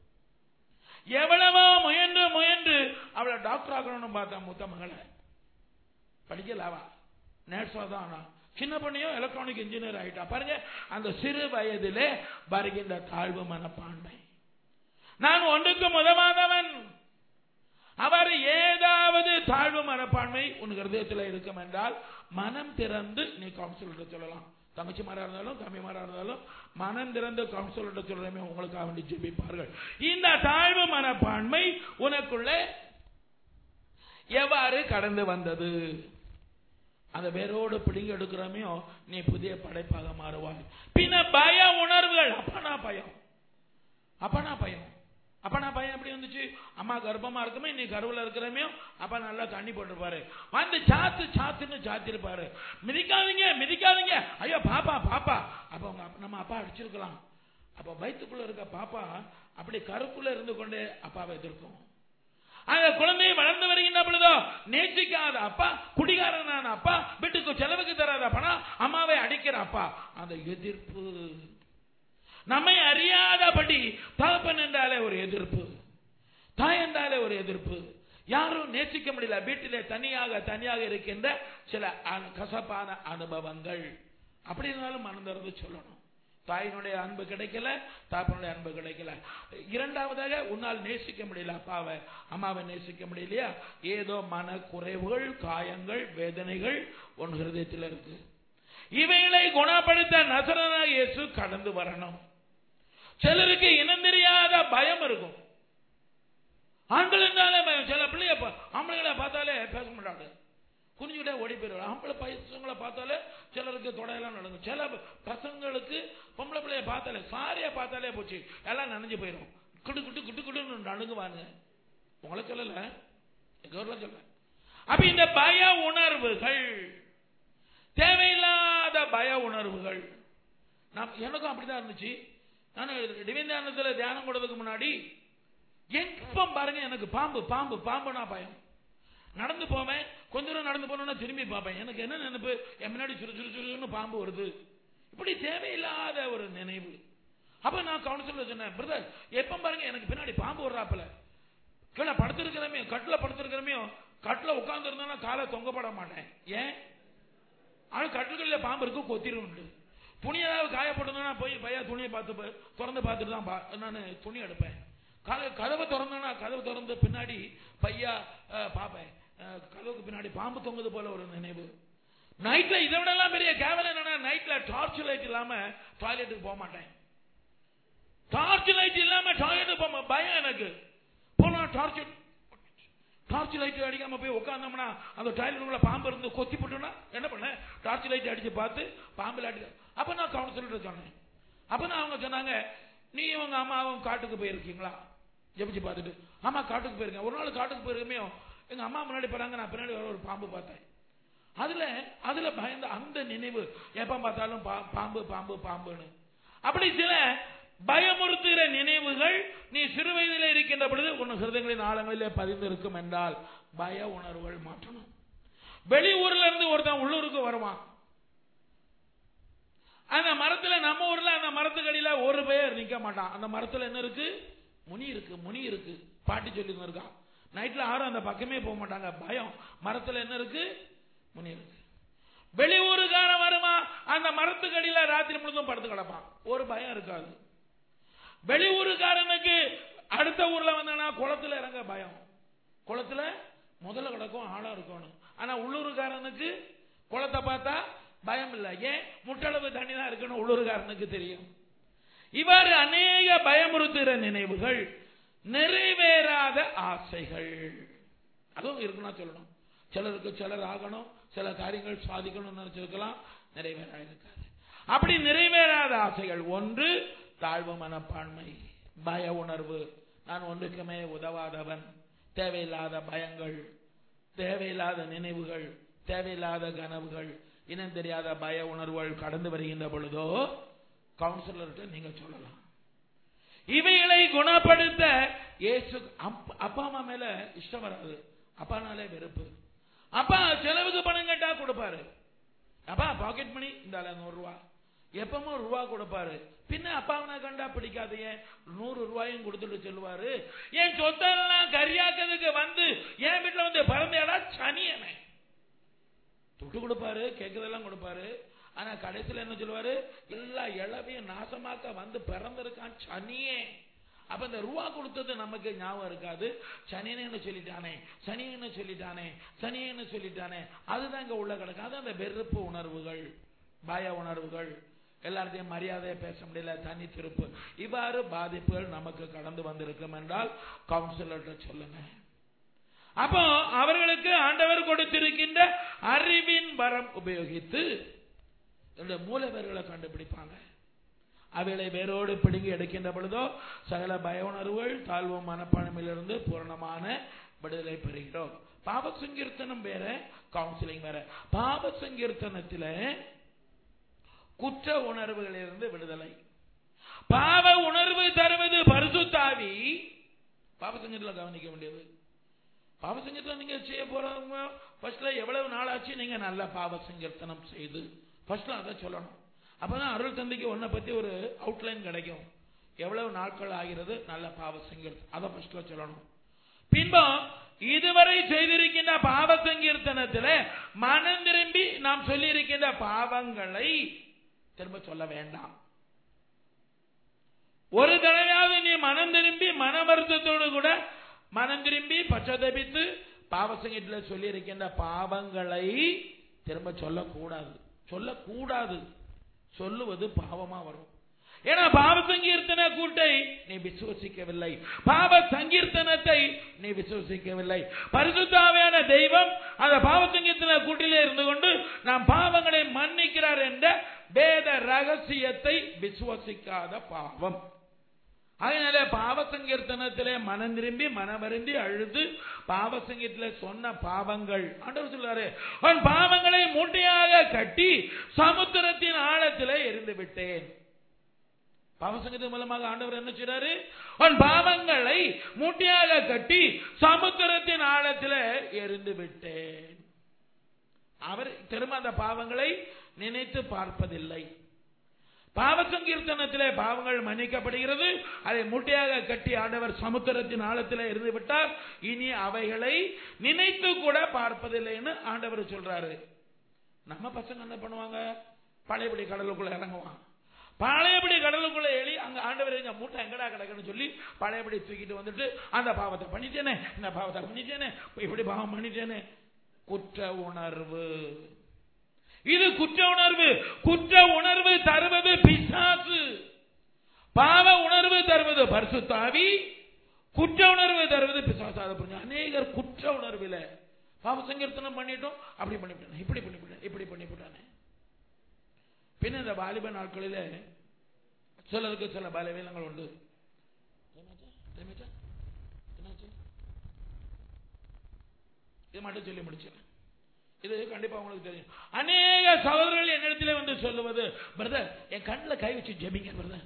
B: எவ்வளவோ முயன்று முயன்று அவளை டாக்டர் ஆகணும்னு பார்த்தா மூத்த மகளை படிக்கல அவ நேர்ஸா தான் ஆனா சின்ன பொண்ணையும் எலக்ட்ரானிக் இன்ஜினியர் ஆயிட்டா பாருங்க அந்த சிறு வயதிலே வருகின்ற தாழ்வு மனப்பான்மை நான் ஒன்றுக்கு முதமாதவன் அவர் ஏதாவது தாழ்வு மனப்பான்மை உன் ஹிருதயத்தில் இருக்கும் என்றால் மனம் திறந்து நீ கவுன்சிலர் சொல்லலாம் தங்கச்சி மாரா இருந்தாலும் தம்பி மாரா இருந்தாலும் மனம் திறந்து கவுன்சிலர் சொல்றமே உங்களுக்காக வேண்டி ஜெபிப்பார்கள் இந்த தாழ்வு மனப்பான்மை உனக்குள்ளே எவ்வாறு கடந்து வந்தது அந்த வேரோடு பிடிங்க எடுக்கிறமையோ நீ புதிய படைப்பாக மாறுவாய் பின்ன பய உணர்வுகள் அப்பனா பயம் அப்பனா பயம் அப்பனா பையன் எப்படி வந்துச்சு அம்மா கர்ப்பமா இருக்குமே நீ கருவில் இருக்கிறமே அப்பா நல்லா தண்ணி போட்டுருப்பாரு வந்து சாத்து சாத்துன்னு சாத்திருப்பாரு மிதிக்காதீங்க மிதிக்காதீங்க ஐயோ பாப்பா பாப்பா அப்ப உங்க அப்பா- நம்ம அப்பா அடிச்சிருக்கலாம் அப்ப வயிற்றுக்குள்ள இருக்க பாப்பா அப்படி கருக்குள்ள இருந்து கொண்டே அப்பாவை எதிர்க்கும் அந்த குழந்தை வளர்ந்து வருகின்ற பொழுதோ நேசிக்காத அப்பா குடிகாரனான அப்பா வீட்டுக்கு செலவுக்கு தராத பணம் அம்மாவை அடிக்கிற அப்பா அந்த எதிர்ப்பு நம்மை அறியாதபடி தகப்பன் என்றாலே ஒரு எதிர்ப்பு தாய் என்றாலே ஒரு எதிர்ப்பு யாரும் நேசிக்க முடியல வீட்டிலே தனியாக தனியாக இருக்கின்ற சில அ- கசப்பான அனுபவங்கள் அப்படி இருந்தாலும் மனதிறந்து சொல்லணும் தாயினுடைய அன்பு கிடைக்கல தாப்பனுடைய அன்பு கிடைக்கல இரண்டாவதாக உன்னால் நேசிக்க முடியல அப்பாவை அம்மாவை நேசிக்க முடியலையா ஏதோ மன குறைவுகள் காயங்கள் வேதனைகள் உன் ஹிருதயத்தில் இருக்கு இவைகளை குணப்படுத்த நசரனா இயேசு கடந்து வரணும் சிலருக்கு இனம் தெரியாத பயம் இருக்கும் ஆண்கள் இருந்தாலே பயம் சில பிள்ளைய பா- ஆம்பளைகளை பார்த்தாலே பேச மாட்டாங்க குனிஞ்சுக்கிட்டே ஓடி போயிடுவாங்க ஆம்பளை பசங்களை பார்த்தாலே சிலருக்கு தொடையெல்லாம் நடக்கும் சில பசங்களுக்கு பொம்பளை பிள்ளைய பார்த்தாலே சாரியா பார்த்தாலே போச்சு எல்லாம் நனைஞ்சு போயிடும் குடு குட்டு குட்டு குட்டுன்னு நடுங்குவாங்க உங்களை சொல்லல கௌரவம் சொல்ல அப்ப இந்த பய உணர்வுகள் தேவையில்லாத பய உணர்வுகள் நான் எனக்கும் அப்படிதான் இருந்துச்சு நான் டிவைன் தியானத்துல தியானம் கொடுறதுக்கு முன்னாடி எப்ப பாருங்க எனக்கு பாம்பு பாம்பு பாம்புனா பயம் நடந்து போவேன் கொஞ்ச தூரம் நடந்து போனோம்னா திரும்பி பார்ப்பேன் எனக்கு என்ன நினைப்பு என் முன்னாடி சுறு சுறு சுருன்னு பாம்பு வருது இப்படி தேவையில்லாத ஒரு நினைவு அப்ப நான் கவுன்சிலர் சொன்னேன் பிரதர் எப்ப பாருங்க எனக்கு பின்னாடி பாம்பு வர்றாப்புல கீழே படுத்திருக்கிறமே கட்டில படுத்திருக்கிறமே கட்டில உட்கார்ந்து இருந்தா காலை தொங்கப்பட மாட்டேன் ஏன் ஆனா கட்டுகளில் பாம்பு இருக்கும் கொத்திரும் துணி ஏதாவது காயப்பட்டதுன்னா போய் பையா துணியை பார்த்து பா- திறந்து பார்த்துட்டு தான் பா- நான் துணி எடுப்பேன் கத- கதவை திறந்தேன்னா கதவு திறந்து பின்னாடி பையா அஹ், பார்ப்பேன் அஹ், கதவுக்கு பின்னாடி பாம்பு தொங்குது போல ஒரு நினைவு நைட்ல இதை விட எல்லாம் பெரிய கேவலம் என்னன்னா நைட்ல டார்ச் லைட் இல்லாம டாய்லெட்டுக்கு போக மாட்டேன் டார்ச் லைட் இல்லாம டாய்லெட்டுக்கு போக மா- பயம் எனக்கு போனா டார்ச் டார்ச் லைட் அடிக்காம போய் உட்கார்ந்தோம்னா அந்த டாய்லெட் பாம்பு இருந்து கொத்தி போட்டோம்னா என்ன பண்ண டார்ச் லைட் அடிச்சு பார்த்து பாம்புல அடிக்க அப்ப நான் கவுன்சிலர் சொன்னேன் அப்ப நான் அவங்க சொன்னாங்க நீ உங்க அம்மாவும் காட்டுக்கு போயிருக்கீங்களா ஜெபிச்சு பார்த்துட்டு ஆமா காட்டுக்கு போயிருக்கேன் ஒரு நாள் காட்டுக்கு போயிருக்கமே எங்க அம்மா முன்னாடி போறாங்க நான் பின்னாடி ஒரு பாம்பு பார்த்தேன் அதுல அதுல பயந்த அந்த நினைவு எப்ப பார்த்தாலும் பா- பாம்பு பாம்பு பாம்புன்னு அப்படி சில பயமுறுத்துகிற நினைவுகள் நீ சிறு வயதில் இருக்கின்ற பொழுது உன் ஹிருதயங்களின் ஆழங்களிலே பதிந்திருக்கும் என்றால் பய உணர்வுகள் மாற்றணும் வெளியூர்ல இருந்து ஒருத்தன் உள்ளூருக்கு வருவான் அந்த மரத்துல நம்ம ஊர்ல அந்த மரத்துக்கடியில ஒரு பேர் நிக்க மாட்டான் அந்த மரத்துல என்ன இருக்கு முனி இருக்கு முனி இருக்கு பாட்டி சொல்லி இருக்கான் நைட்ல யாரும் அந்த பக்கமே போக மாட்டாங்க பயம் மரத்துல என்ன இருக்கு முனி இருக்கு வெளியூருக்காரன் வருமா அந்த மரத்துக்கடியில ராத்திரி முழுதும் படுத்து கிடப்பான் ஒரு பயம் இருக்காது வெளியூருக்காரனுக்கு அடுத்த ஊர்ல வந்தானா குளத்துல இறங்க பயம் குளத்துல முதல்ல கிடக்கும் ஆழம் இருக்கணும் ஆனா உள்ளூருக்காரனுக்கு குளத்தை பார்த்தா பயம் இல்லை ஏன் முட்டளவு தண்ணி தான் இருக்கணும் உள்ளூருக்காரனுக்கு தெரியும் இவ்வாறு அநேக பயமுறுத்துகிற நினைவுகள் நிறைவேறாத ஆசைகள் அதுவும் இருக்குன்னா சொல்லணும் சிலருக்கு சிலர் ஆகணும் சில காரியங்கள் சாதிக்கணும்னு நினைச்சிருக்கலாம் நிறைவேறா இருக்காது அப்படி நிறைவேறாத ஆசைகள் ஒன்று தாழ்வு மனப்பான்மை பய உணர்வு நான் ஒன்றுக்குமே உதவாதவன் தேவையில்லாத பயங்கள் தேவையில்லாத நினைவுகள் தேவையில்லாத கனவுகள் இனம் தெரியாத பய உணர்வுகள் கடந்து வருகின்ற பொழுதோ கவுன்சிலர்கிட்ட நீங்க சொல்லலாம் இவைகளை குணப்படுத்த இயேசு அப்- அப்பா அம்மா மேல இஷ்டம் வராது அப்பானாலே வெறுப்பு அப்பா செலவுக்கு பணம் கேட்டா கொடுப்பாரு அப்பா பாக்கெட் மணி இந்த நூறு ரூபா எப்பவும் ரூபா கொடுப்பாரு பின்ன அப்பாவனை கண்டா பிடிக்காது ஏன் நூறு ரூபாயும் கொடுத்துட்டு சொல்லுவாரு என் சொத்தெல்லாம் கரியாக்கிறதுக்கு வந்து என் வீட்டுல வந்து பறந்தேடா சனியனை துட்டு கொடுப்பாரு கேட்கறதெல்லாம் கொடுப்பாரு ஆனா கடைசியில என்ன சொல்லுவாரு எல்லா இளவையும் நாசமாக்க வந்து பிறந்திருக்கான் சனியே அப்ப இந்த ரூபா கொடுத்தது நமக்கு ஞாபகம் இருக்காது சனியன்னு சொல்லிட்டானே சனியன்னு சொல்லிட்டானே சனியன்னு சொல்லிட்டானே அதுதான் இங்க உள்ள கிடக்கு அது அந்த வெறுப்பு உணர்வுகள் பய உணர்வுகள் எல்லார்த்தையும் மரியாதையை பேச முடியல தனி திருப்பு இவ்வாறு பாதிப்புகள் நமக்கு கடந்து வந்திருக்கும் என்றால் கவுன்சிலர்கிட்ட சொல்லுங்க அப்போ அவர்களுக்கு ஆண்டவர் கொடுத்திருக்கின்ற அறிவின் வரம் உபயோகித்து இந்த மூலவர்களை கண்டுபிடிப்பாங்க அவைகளை வேரோடு பிடுங்கி எடுக்கின்ற பொழுதோ சகல பய உணர்வுகள் தாழ்வு மனப்பான்மையிலிருந்து பூரணமான விடுதலை பெறுகிறோம் பாவ சங்கீர்த்தனம் வேற கவுன்சிலிங் வேற பாவ சங்கீர்த்தனத்தில குற்ற உணர்வுகளிலிருந்து விடுதலை பாவ உணர்வு தருவது பரிசுத்தாவி பாவ சங்கீர்த்தத்தில் கவனிக்க வேண்டியது பாவ சங்கீர்த்தனம் நீங்க செய்ய போறவங்க ஃபர்ஸ்ட்ல எவ்வளவு நாளாச்சு நீங்க நல்ல பாவ சங்கீர்த்தனம் செய்து ஃபர்ஸ்ட்ல அதை சொல்லணும் அப்பதான் அருள் தந்தைக்கு உன்னை பத்தி ஒரு அவுட்லைன் கிடைக்கும் எவ்வளவு நாட்கள் ஆகிறது நல்ல பாவ சங்கீர்த்தனம் அதை ஃபர்ஸ்ட்ல சொல்லணும் பின்பு இதுவரை செய்திருக்கின்ற பாவ சங்கீர்த்தனத்தில் மனம் திரும்பி நாம் சொல்லி இருக்கின்ற பாவங்களை திரும்ப சொல்ல வேண்டாம் ஒரு தடவையாவது நீ மனம் திரும்பி மன வருத்தத்தோடு கூட மனம் திரும்பி பச்சதபித்து பாவசங்கத்தில் சொல்லி இருக்கின்ற பாவங்களை திரும்ப சொல்லக்கூடாது சொல்லக்கூடாது சொல்லுவது பாவமா வரும் ஏன்னா பாவ சங்கீர்த்தன கூட்டை நீ விசுவசிக்கவில்லை பாவ சங்கீர்த்தனத்தை நீ விசுவசிக்கவில்லை பரிசுத்தாவையான தெய்வம் அந்த பாவ சங்கீர்த்தன கூட்டிலே இருந்து கொண்டு நாம் பாவங்களை மன்னிக்கிறார் என்ற வேத ரகசியத்தை விசுவசிக்காத பாவம் அதனால பாவ சங்கீர்த்தனத்திலே மனம் திரும்பி மனமருந்தி அழுது பாவ சங்கீதத்திலே சொன்ன பாவங்கள் ஆண்டவர் சொல்றாரு அவன் பாவங்களை மூட்டையாக கட்டி சமுத்திரத்தின் ஆழத்திலே எரிந்து விட்டேன் பாவசங்கத்தின் மூலமாக ஆண்டவர் என்ன செய்றாரு அவன் பாவங்களை மூட்டையாக கட்டி சமுத்திரத்தின் ஆழத்தில் எரிந்து விட்டேன் அவர் திரும்ப அந்த பாவங்களை நினைத்து பார்ப்பதில்லை பாவ சங்கீர்த்தனத்திலே பாவங்கள் மன்னிக்கப்படுகிறது அதை மூட்டையாக கட்டி ஆண்டவர் சமுத்திரத்தின் ஆழத்தில் இருந்து விட்டார் இனி அவைகளை நினைத்து கூட பார்ப்பதில்லைன்னு ஆண்டவர் சொல்றாரு நம்ம பசங்க என்ன பண்ணுவாங்க பழையபடி கடலுக்குள்ள இறங்குவான் பழையபடி கடலுக்குள்ள எலி அங்க ஆண்டவர் எங்க மூட்டை எங்கடா கிடக்குன்னு சொல்லி பழையபடி தூக்கிட்டு வந்துட்டு அந்த பாவத்தை பண்ணிட்டேனே இந்த பாவத்தை பண்ணிட்டேனே இப்படி பாவம் பண்ணிட்டேனே குற்ற உணர்வு இது குற்ற உணர்வு குற்ற உணர்வு தருவது பிசாசு பாவ உணர்வு தருவது பரிசுத்தாவி குற்ற உணர்வு தருவது பிசாசு அதை புரிஞ்சு அநேகர் குற்ற உணர்வில் பாவ சங்கீர்த்தனம் பண்ணிட்டோம் அப்படி பண்ணிவிட்டானே இப்படி பண்ணிவிட்டானே இப்படி பண்ணிவிட்டானே பின்ன இந்த வாலிப நாட்களில் சிலருக்கு சில பலவீனங்கள் உண்டு இது மட்டும் சொல்லி முடிச்சிடறேன் இது கண்டிப்பா உங்களுக்கு தெரியும் அநேக சகோதரர்கள் என்னிடத்திலே வந்து சொல்லுவது பிரதர் என் கண்ணில் கை வச்சு ஜெபிங்க பிரதர்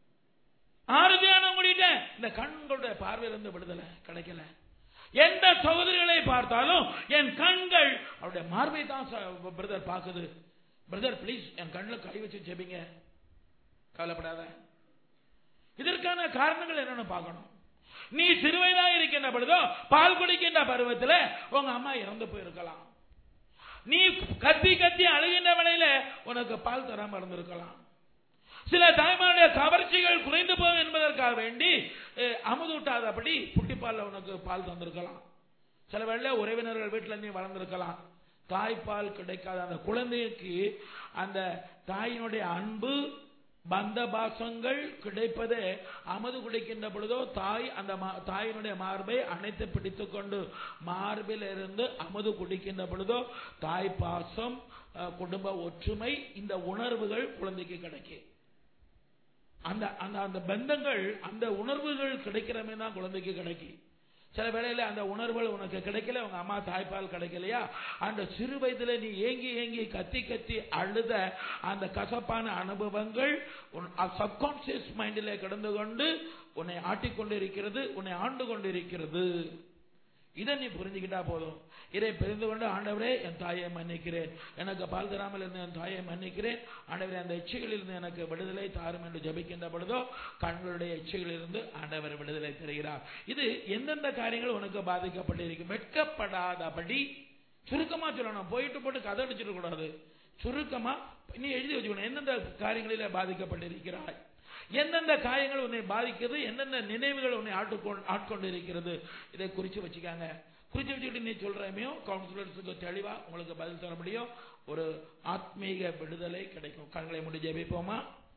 B: ஆறு தியானம் முடிட்டேன் இந்த கண்களுடைய பார்வையிலிருந்து விடுதலை கிடைக்கல எந்த சகோதரிகளை பார்த்தாலும் என் கண்கள் அவருடைய மார்பை தான் பிரதர் பார்க்குது பிரதர் ப்ளீஸ் என் கண்ணில் கை வச்சு ஜெபிங்க கவலைப்படாத இதற்கான காரணங்கள் என்னன்னு பார்க்கணும் நீ சிறுவைதா இருக்கின்ற பொழுதோ பால் குடிக்கின்ற பருவத்தில் உங்க அம்மா இறந்து போயிருக்கலாம் நீ கத்தி கத்தி அழுகின்ற வேளையில உனக்கு பால் தராம இருந்திருக்கலாம் சில தாய்மாருடைய கவர்ச்சிகள் குறைந்து போகும் என்பதற்காக வேண்டி அமுதூட்டாதபடி புட்டிப்பால்ல உனக்கு பால் தந்திருக்கலாம் சில வேளை உறவினர்கள் வீட்டில் நீ வளர்ந்திருக்கலாம் தாய்ப்பால் கிடைக்காத அந்த குழந்தைக்கு அந்த தாயினுடைய அன்பு பந்த பாசங்கள் கிடைப்பதே அமது குடிக்கின்ற பொழுதோ தாய் அந்த தாயினுடைய மார்பை அணைத்து பிடித்துக் கொண்டு மார்பில் இருந்து அமது குடிக்கின்ற பொழுதோ தாய் பாசம் குடும்ப ஒற்றுமை இந்த உணர்வுகள் குழந்தைக்கு கிடைக்கும் அந்த அந்த அந்த பந்தங்கள் அந்த உணர்வுகள் கிடைக்கிறமே தான் குழந்தைக்கு கிடைக்கும் சில வேளையில அந்த உணர்வுகள் உனக்கு கிடைக்கல உங்க அம்மா தாய்ப்பால் கிடைக்கலையா அந்த சிறு வயதுல நீ ஏங்கி ஏங்கி கத்தி கத்தி அழுத அந்த கசப்பான அனுபவங்கள் சப்கான்சியஸ் மைண்டில் கிடந்து கொண்டு உன்னை ஆட்டிக்கொண்டு இருக்கிறது உன்னை ஆண்டு கொண்டு இருக்கிறது இதை நீ புரிஞ்சுக்கிட்டா போதும் இதை புரிந்து கொண்டு ஆண்டவரே என் தாயை மன்னிக்கிறேன் எனக்கு பால் தராமல் இருந்து என் தாயை மன்னிக்கிறேன் ஆண்டவரே அந்த எச்சைகளில் இருந்து எனக்கு விடுதலை தாரும் என்று ஜபிக்கின்ற பொழுதோ கண்களுடைய எச்சைகளில் இருந்து ஆண்டவர் விடுதலை தருகிறார் இது எந்தெந்த காரியங்கள் உனக்கு பாதிக்கப்பட்டிருக்கும் வெட்கப்படாதபடி சுருக்கமா சொல்லணும் போயிட்டு போட்டு கதை அடிச்சிட கூடாது சுருக்கமா நீ எழுதி வச்சுக்கணும் எந்தெந்த காரியங்களில் பாதிக்கப்பட்டிருக்கிறாய் எந்தெந்த காரியங்கள் உன்னை பாதிக்கிறது எந்தெந்த நினைவுகள் உன்னை ஆட்கொண்டு இருக்கிறது இதை குறிச்சு வச்சுக்காங்க குறிச்சு வச்சுக்கிட்டு நீ சொல்றமையோ கவுன்சிலர்ஸுக்கு தெளிவா உங்களுக்கு பதில் தர முடியும் ஒரு ஆத்மீக விடுதலை கிடைக்கும் கண்களை முடி ஜெபிப்போமா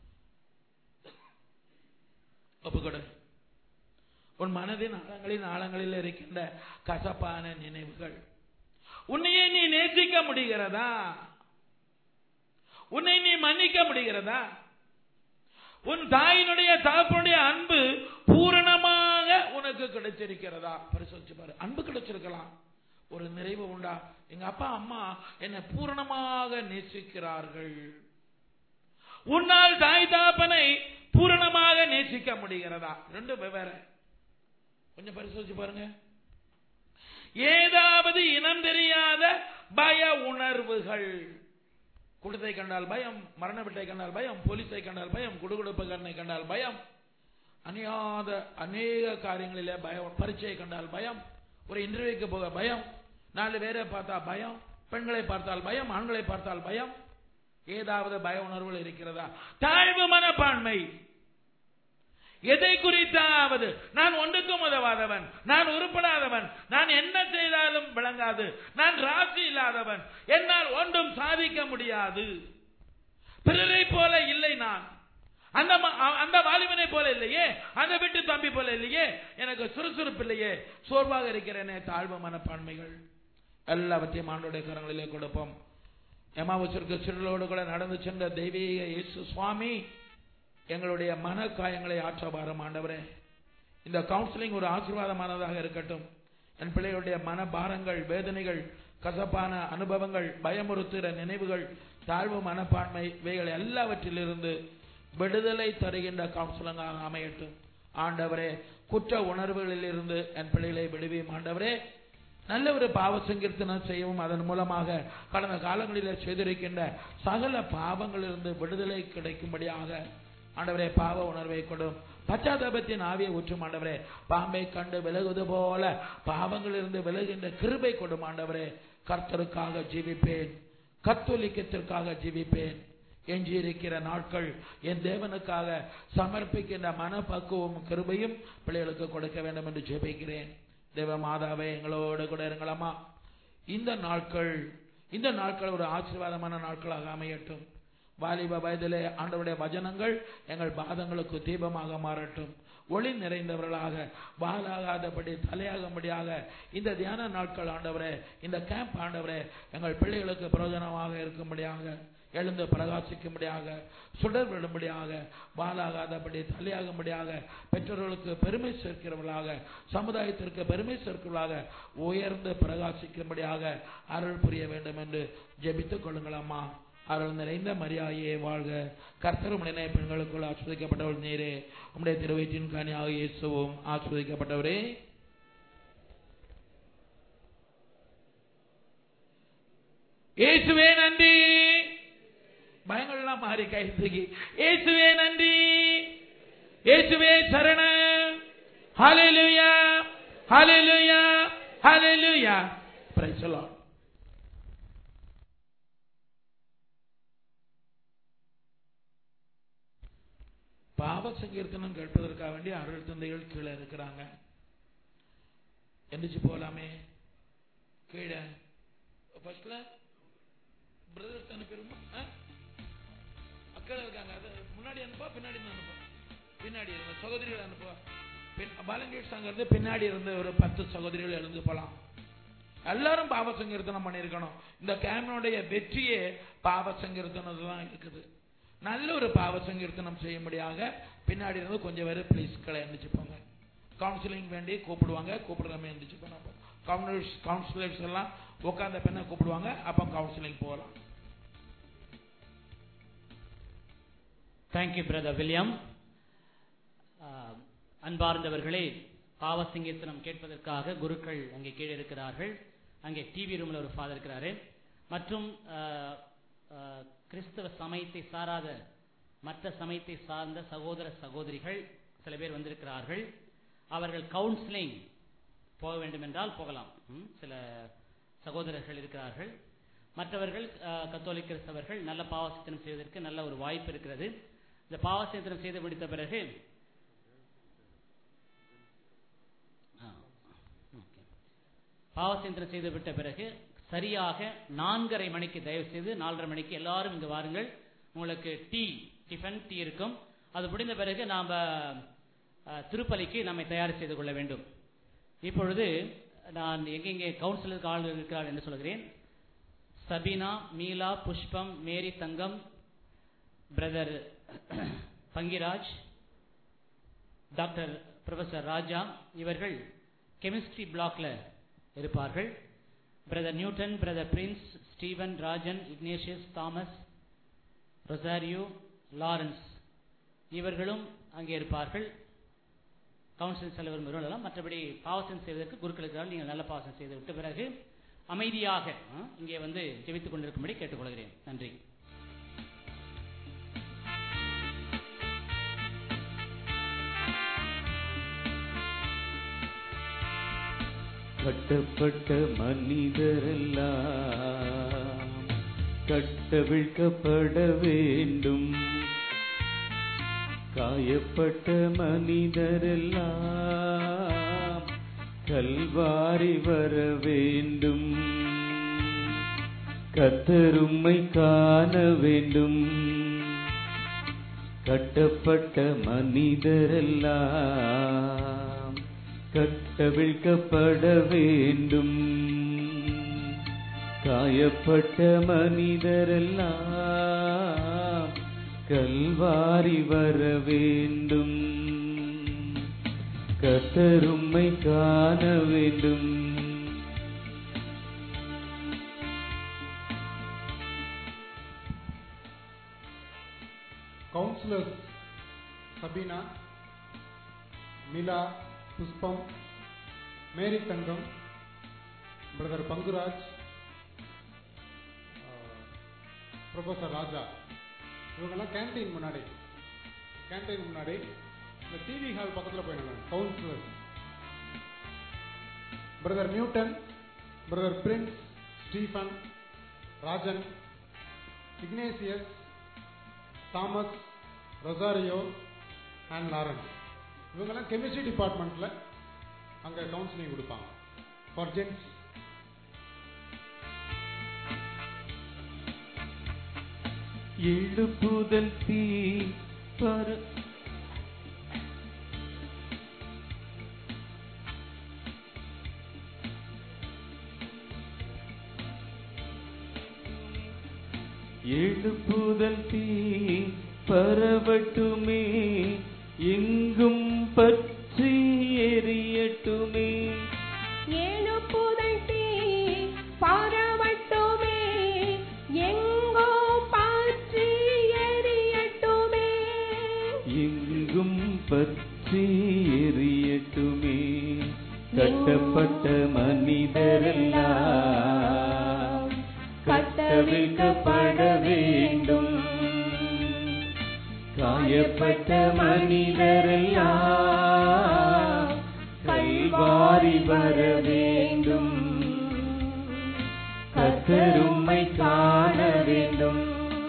B: ஒப்புக்கொடு உன் மனதின் ஆழங்களின் ஆழங்களில் இருக்கின்ற கசப்பான நினைவுகள் உன்னையே நீ நேசிக்க முடிகிறதா உன்னை நீ மன்னிக்க முடிகிறதா உன் தாயினுடைய தகப்பனுடைய அன்பு பூரணமாக உனக்கு கிடைச்சிருக்கிறதா பரிசோதிச்சு பாரு அன்பு கிடைச்சிருக்கலாம் ஒரு நிறைவு உண்டா எங்க அப்பா அம்மா என்னை பூரணமாக நேசிக்கிறார்கள் உன்னால் தாய் தாப்பனை பூரணமாக நேசிக்க முடிகிறதா ரெண்டு வெவ்வேறு கொஞ்சம் பரிசோதிச்சு பாருங்க ஏதாவது இனம் தெரியாத பய உணர்வுகள் குடுத்தை கண்டால் பயம் மரண வீட்டை கண்டால் பயம் போலீஸை கண்டால் பயம் குடுகுடுப்பு கண்ணை கண்டால் பயம் அநியாத அநேக காரியங்களிலே பயம் பரீட்சையை கண்டால் பயம் ஒரு இன்டர்வியூக்கு போக பயம் நாலு பேரை பார்த்தா பயம் பெண்களை பார்த்தால் பயம் ஆண்களை பார்த்தால் பயம் ஏதாவது பய உணர்வுகள் இருக்கிறதா தாழ்வு மனப்பான்மை எதை குறித்தாவது நான் ஒன்றுக்கும் உதவாதவன் நான் உருப்படாதவன் நான் என்ன செய்தாலும் விளங்காது நான் ராசி இல்லாதவன் என்னால் ஒன்றும் சாதிக்க முடியாது பிறரை போல இல்லை நான் அந்த ம- அ- அந்த வாலிபனை போல இல்லையே அந்த வீட்டு தம்பி போல இல்லையே எனக்கு சுறுசுறுப்பு இல்லையே சோர்வாக இருக்கிறேனே தாழ்வு மனப்பான்மைகள் எல்லாவற்றையும் ஆண்டோடைய கரங்களிலே கொடுப்போம் எமாவுசிற்கு சிறுலோடு கூட நடந்து சென்ற தெய்வீக இயேசு சுவாமி எங்களுடைய மன காயங்களை ஆற்றபாரம் ஆண்டவரே இந்த கவுன்சிலிங் ஒரு ஆசீர்வாதமானதாக இருக்கட்டும் என் பிள்ளைகளுடைய மன பாரங்கள் வேதனைகள் கசப்பான அனுபவங்கள் பயமுறுத்துகிற நினைவுகள் தாழ்வு மனப்பான்மை இவைகள் எல்லாவற்றிலிருந்து விடுதலை தருகின்ற கவுன்சிலிங்காக அமையட்டும் ஆண்டவரே குற்ற உணர்வுகளில் இருந்து என் பிள்ளைகளை விடுவியும் ஆண்டவரே நல்ல ஒரு பாவ சங்கீர்த்தனம் செய்யவும் அதன் மூலமாக கடந்த காலங்களில் செய்திருக்கின்ற சகல பாவங்களிலிருந்து விடுதலை கிடைக்கும்படியாக ஆண்டவரே பாவ உணர்வை கொடும் பச்சாதாபத்தின் ஆவியை ஊற்றும் ஆண்டவரே பாம்பை கண்டு விலகுவது போல பாவங்களிலிருந்து விலகுகின்ற கிருபை கொடும் ஆண்டவரே கர்த்தருக்காக ஜீவிப்பேன் கத்தோலிக்கத்திற்காக ஜீவிப்பேன் எஞ்சியிருக்கிற நாட்கள் என் தேவனுக்காக சமர்ப்பிக்கின்ற மனப்பக்குவம் கிருபையும் பிள்ளைகளுக்கு கொடுக்க வேண்டும் என்று ஜெபிக்கிறேன் தேவ மாதாவே எங்களோடு கூட இருங்களம்மா இந்த நாட்கள் இந்த நாட்கள் ஒரு ஆசீர்வாதமான நாட்களாக அமையட்டும் வாலிப வயதிலே ஆண்டவருடைய வசனங்கள் எங்கள் பாதங்களுக்கு தீபமாக மாறட்டும் ஒளி நிறைந்தவர்களாக வாலாகாதபடி தலையாகும்படியாக இந்த தியான நாட்கள் ஆண்டவரே இந்த கேம்ப் ஆண்டவரே எங்கள் பிள்ளைகளுக்கு பிரயோஜனமாக இருக்கும்படியாக எழுந்து பிரகாசிக்கும்படியாக சுடர் விடும்படியாக வாலாகாதபடி தலையாகும்படியாக பெற்றோர்களுக்கு பெருமை சேர்க்கிறவர்களாக சமுதாயத்திற்கு பெருமை சேர்க்கிறவர்களாக உயர்ந்து பிரகாசிக்கும்படியாக அருள் புரிய வேண்டும் என்று ஜெபித்துக் கொள்ளுங்களம்மா அருள் நிறைந்த மரியாதையே வாழ்க கர்த்தரும் உடனே பெண்களுக்குள் ஆஸ்வதிக்கப்பட்டவள் நீரே உம்முடைய திருவயிற்றின் கனியாக இயேசுவும் ஆஸ்வதிக்கப்பட்டவரே இயேசுவே நன்றி பயங்கள்லாம் மாறி கை தூக்கி இயேசுவே நன்றி இயேசுவே சரணம் ஹalleluya ஹalleluya ஹalleluya praise the lord பாவ சங்கீர்த்தனம் கேட்பதற்காக வேண்டிய அருள் தந்தைகள் கீழே இருக்கிறாங்க எந்திரிச்சு போலாமே கீழே ஃபர்ஸ்ட்ல பிரதர்ஸ் அனுப்பிடுமா அக்கள் இருக்காங்க அது முன்னாடி அனுப்பா பின்னாடி இருந்து அனுப்பா பின்னாடி இருந்த சகோதரிகள் அனுப்புவா பின் வாலண்டியர்ஸ் அங்க இருந்து பின்னாடி இருந்து ஒரு பத்து சகோதரிகள் எழுந்து போலாம் எல்லாரும் பாவ சங்கீர்த்தனம் பண்ணியிருக்கணும் இந்த கேமனுடைய வெற்றியே பாவ சங்கீர்த்தனம் தான் இருக்குது நல்ல ஒரு பாவ சங்கீர்த்தனம் செய்யும்படியாக பின்னாடி இருந்து கொஞ்சம் பேர் ப்ளீஸ்களை எந்திரிச்சுப்பாங்க கவுன்சிலிங் வேண்டி கூப்பிடுவாங்க கூப்பிடுறமே எந்திரிச்சு போனாங்க கவுன்சிலர்ஸ் கவுன்சிலர்ஸ் எல்லாம் உட்காந்த பெண்ணை கூப்பிடுவாங்க அப்போ கவுன்சிலிங் போகலாம்
C: தேங்க்யூ பிரதர் வில்லியம் ஆஹ், அன்பார்ந்தவர்களே பாவ சங்கீர்த்தனம் கேட்பதற்காக குருக்கள் அங்கே கீழே இருக்கிறார்கள் அங்கே டிவி ரூம்ல ஒரு ஃபாதர் இருக்கிறாரு மற்றும் ஆஹ், ஆஹ், கிறிஸ்தவ சமயத்தை சாராத மற்ற சமயத்தை சார்ந்த சகோதர சகோதரிகள் சில பேர் வந்திருக்கிறார்கள் அவர்கள் கவுன்சிலிங் போக வேண்டும் என்றால் போகலாம் ம், சில சகோதரர்கள் இருக்கிறார்கள் மற்றவர்கள் அஹ், கத்தோலிக்க கிறிஸ்தவர்கள் நல்ல பாவசித்தனம் செய்வதற்கு நல்ல ஒரு வாய்ப்பு இருக்கிறது இந்த பாவசித்தனம் செய்து முடித்த பிறகு ஆ, ஓகே. பாவசிந்தனம் செய்து விட்ட பிறகு சரியாக நான்கரை மணிக்கு தயவு செய்து நாலரை மணிக்கு எல்லாரும் இங்கு வாருங்கள் உங்களுக்கு டீ டிஃபன் டீ இருக்கும் அது முடிந்த பிறகு நாம் திருப்பலிக்கு நம்மை தயார் செய்து கொள்ள வேண்டும் இப்பொழுது நான் எங்கெங்கே கவுன்சிலருக்கு ஆள் இருக்கிறார் என்று சொல்கிறேன் Sabina Meela Pushpam Mary Thangam brother Pankiraj doctor professor Raja இவர்கள் கெமிஸ்ட்ரி பிளாக்ல இருப்பார்கள் brother Newton brother Prince Steven Rajan Ignatius Thomas Rosario Lawrence இவர்களும் அங்கே இருப்பார்கள் கவுன்சில் செலவர் நிறுவனம் மற்றபடி பாவசம் செய்வதற்கு குருக்களுக்கு நீங்கள் நல்ல பாவசம் செய்து விட்ட பிறகு அமைதியாக ஆ, இங்கே வந்து ஜெபித்துக் கொண்டிருக்கும்படி கேட்டுக்கொள்கிறேன் நன்றி
A: கட்டப்பட்ட மனிதரெல்லாம் கட்டவிழ்க்கப்பட வேண்டும் காயப்பட்ட மனிதரெல்லாம் கல்வாரி வர வேண்டும் கத்தரும்மை காண வேண்டும் கட்டப்பட்ட மனிதரெல்லாம் கட்டவிழ்க்கப்பட வேண்டும் காயப்பட்ட மனிதரெல்லாம் கல்வாரி வர வேண்டும் கத்தரும்மை காண வேண்டும்
D: கவுன்சிலர்ஸ் சபீனா மிலா புஷ்பம் மேரி தங்கம் பிரதர் பங்குராஜ் ப்ரொஃபஸர் ராஜா இவங்கெல்லாம் கேண்டீன் முன்னாடி கேண்டீன் முன்னாடி இந்த டிவி ஹால் பக்கத்தில் போயிடுங்க counsellors brother Newton brother Prince Stephen Rajan Ignatius Thomas Rosario and Lawrence இவங்கெல்லாம் கெமிஸ்ட்ரி டிபார்ட்மெண்ட்டில் அங்கே கவுன்சிலிங் கொடுப்பாங்க ஃபார் ஜென்ஸ்
A: எழுப்புதல் தீ பர எழுப்புதல் தீ பரவட்டுமே எங்கும் பற்றி எரியட்டுமே
E: எழுப்புதல் தீ பரவட்டுமே எங்கோ பற்றி எரியட்டுமே
A: எங்கும் பற்றி எரியட்டுமே கட்டப்பட்ட மனிதரெல்லாம் கட்டவிழ்க்கப்பட வேண்டும் காயப்பட்ட மனிதரெல்லாம் கல்வாரி வர வேண்டும் கத்தரும்மை காண வேண்டும்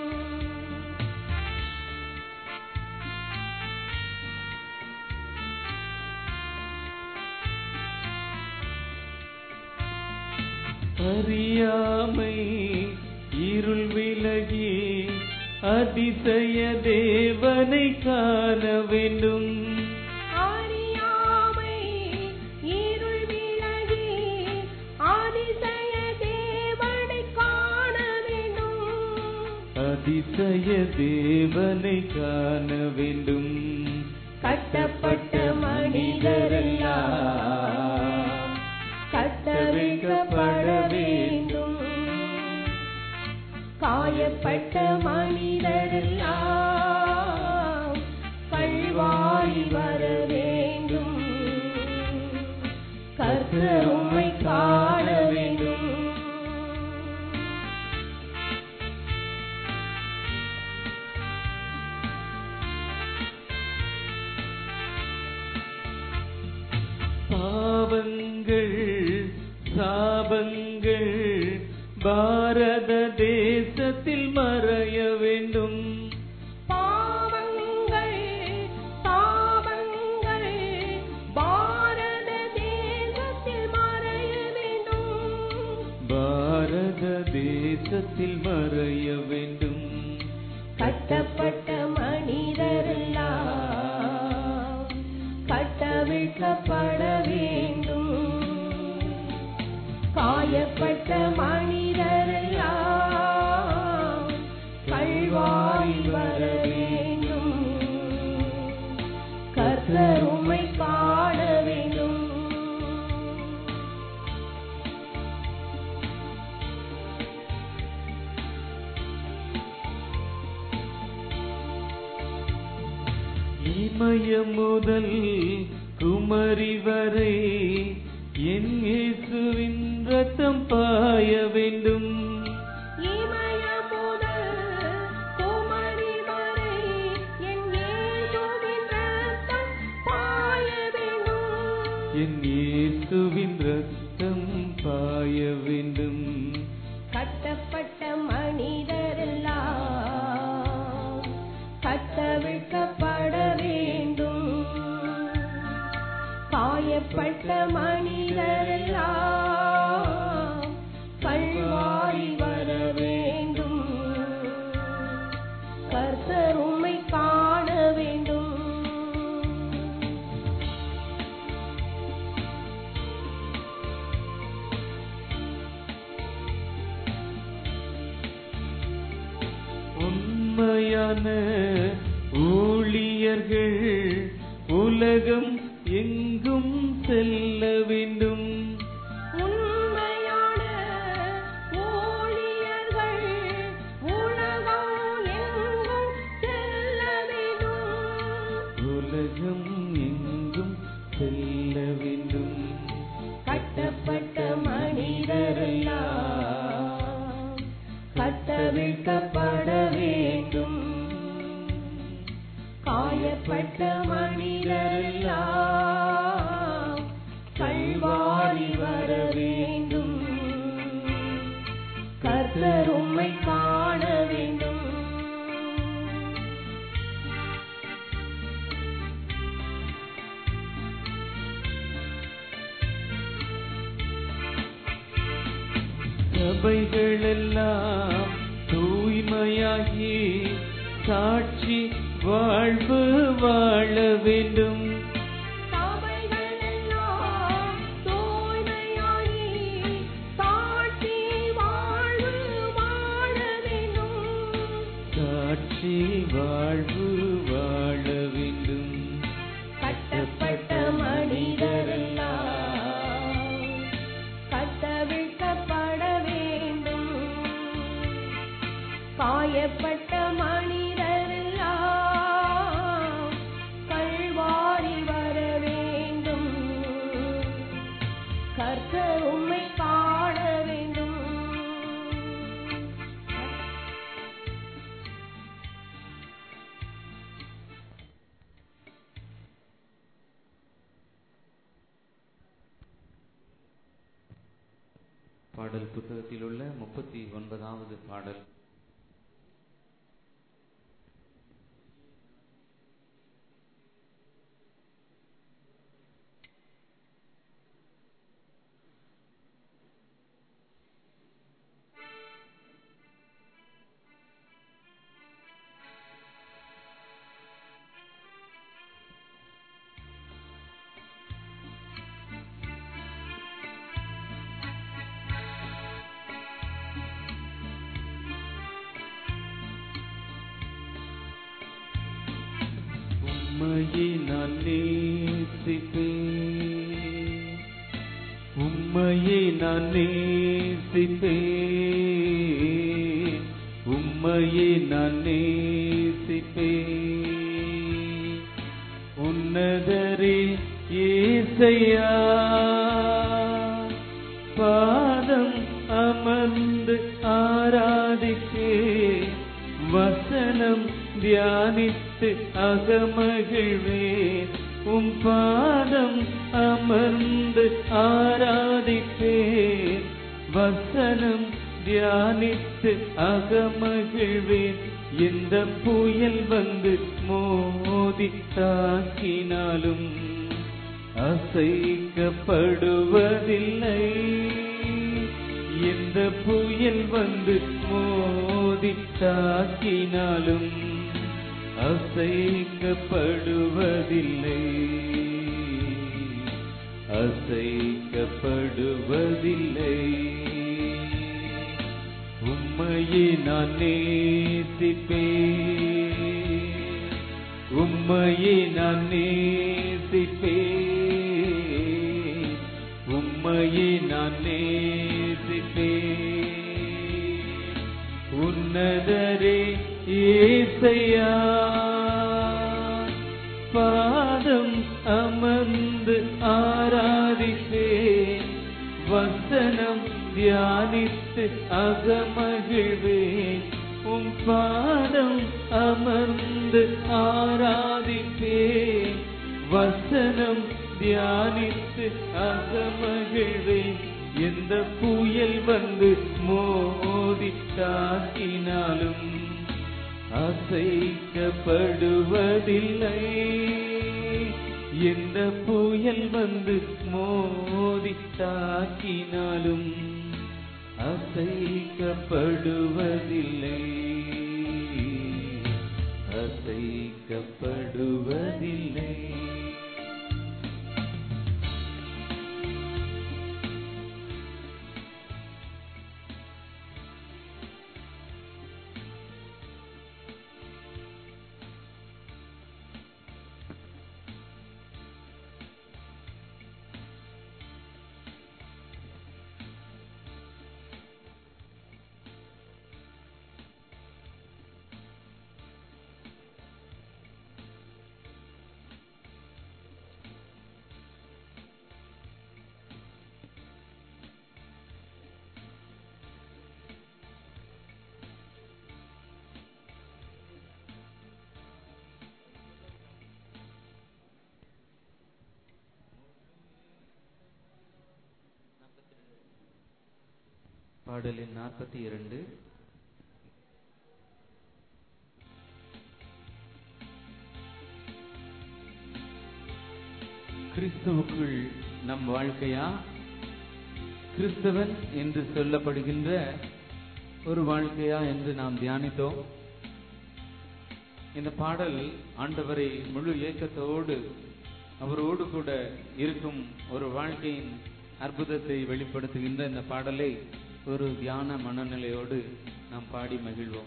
A: அறியாமை இருள் விலகி அதிசய தேவனை காண வேண்டும்
E: அறியாமை இருள் விலகி அதிசய தேவனை காண வேண்டும்
A: அதிசய தேவனை காண வேண்டும்
E: கட்டப்பட்ட மனிதரெல்லாம் கட்டவிழ்க்கப்பட வேண்டும் காயப்பட்ட மனிதரெல்லாம் கல்வாரி வர வேண்டும் கர்த்தரும்மை காண வேண்டும்
A: பாவங்கள் சாபங்கள் பாரத தேசத்தில் மறைய வேண்டும்
E: பாவங்கள் பாவங்கள் பாரத தேசத்தில் மறைய வேண்டும்
A: பாரத தேசத்தில் மறைய வேண்டும்
E: கட்டப்பட்ட மனிதரெல்லாம் கட்டவிழ்க்கப்பட வேண்டும் காயப்பட்ட மனிதரெல்லாம் கல்வாரி வர வேண்டும் கர்த்தருமை காண வேண்டும்
A: இமய முதல் குமரி வரை என் இயேசுவின் ரத்தம் பாய வேண்டும்
E: இமய முதல் குமரி வரை என் இயேசுவின் ரத்தம் பாய வேண்டும்
A: என் இயேசுவின் ரத்தம் பாய வேண்டும்
E: கட்டப்பட்ட மனிதரெல்லாம் கட்டவிழ்க்கப்பட வேண்டும் காயப்பட்ட மனிதரெல்லாம் கல்வாரி வர வேண்டும் கர்த்தர் உம்மை காண
A: உண்மையான ஊழியர்கள் உலகம் எங்கும் செல்ல வேண்டும்
E: உண்மையான ஊழியர்கள் உலகம் எங்கும் செல்ல வேண்டும்
A: உலகம் எங்கும் செல்ல வேண்டும்
E: கட்டப்பட்ட மனிதரெல்லாம் கட்டவிழ்க்கப்பட வேண்டும் காயப்பட்ட மனிதரெல்லாம் கல்வாரி வர வேண்டும் கர்த்தர் உம்மை காண வேண்டும்
A: சபைகளெல்லாம் தூய்மையாகி சாட்சி வாழ்வு வாழ வேண்டும்
E: சபைகள் எல்லாம் தூய்மையாகி சாட்சி வாழ்வு வாழ வேண்டும்
A: சாட்சி வாழ்வு வாழ வேண்டும்
E: கட்டப்பட்ட மனிதரெல்லாம் கட்டவிழ்க்கப்பட வேண்டும் காயப்பட்ட மனிதரெல்லாம் கல்வாரி வர வேண்டும் கர்த்தர் உம்மை காண வேண்டும்
A: பாடல் புத்தகத்தில் உள்ள முப்பத்தி ஒன்பதாவது பாடல் உம்மையை நான் நேசிப்பேன் உம்மையை நான் நேசிப்பேன் உம்மையை நான் நேசிப்பேன் உன்னதரே ஏசையா பாதம் அமர்ந்து ஆராதிக்கே வசனம் தியானித்து அகமகிழ்வேன் உம் பாதம் அமர்ந்து ஆராதிப்பேன் வசனம் தியானித்து அகமகிழ்வேன் எந்த புயல் வந்து மோதி தாக்கினாலும் அசைக்கப்படுவதில்லை எந்த புயல் வந்து மோதி தாக்கினாலும் அசைக்கப்படுவதில்லை அசைக்கப்படுவதில்லை உம்மையே நான் நேசிப்பேன் உம்மையே நான் நேசிப்பேன் உம்மையே நான் நேசிப்பேன் உன்னதரே ஏசையா பாதம் அமர்ந்து ஆராதிப்பேன் வசனம் தியானித்து அகமகிழ்வேன் உம் பாதம் அமர்ந்து ஆராதிப்பேன் வசனம் தியானித்து அகமகிழ்வேன் எந்த புயல் வந்து மோதி தாக்கினாலும் அசைக்கப்படுவதில்லை எந்த புயல் வந்து மோதி தாக்கினாலும் அசைக்கப்படுவதில்லை அசைக்கப்படுவதில்லை பாடல் எண் நாற்பத்தி இரண்டு கிறிஸ்துவுக்குள் நம் வாழ்க்கையா கிறிஸ்தவன் என்று சொல்லப்படுகின்ற ஒரு வாழ்க்கையா என்று நாம் தியானித்தோம் இந்த பாடல் ஆண்டவரை முழு ஏக்கத்தோடு அவரோடு கூட இருக்கும் ஒரு வாழ்க்கையின் அற்புதத்தை வெளிப்படுத்துகின்ற இந்த பாடலை ஒரு தியான மனநிலையோடு நாம் பாடி மகிழ்வோம்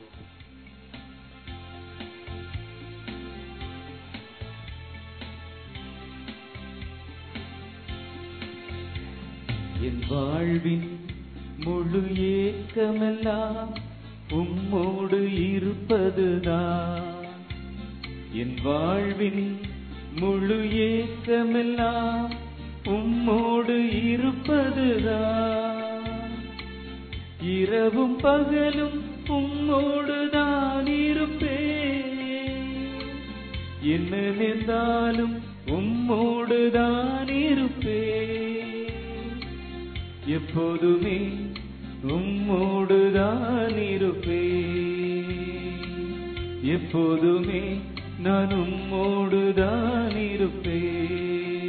A: என் வாழ்வின் முழு ஏக்கமெல்லாம் உம்மோடு இருப்பதுதான் என் வாழ்வின் முழு ஏக்கமெல்லாம் உம்மோடு இருப்பதுதான் இரவும் பகலும் உம்மோடு தான் இருப்பேன் என்ன நின்றாலும் உம்மோடு தான் இருப்பேன் எப்போதுமே உம்மோடு தான் இருப்பேன் எப்போதுமே நான் உம்மோடு தான் இருப்பேன்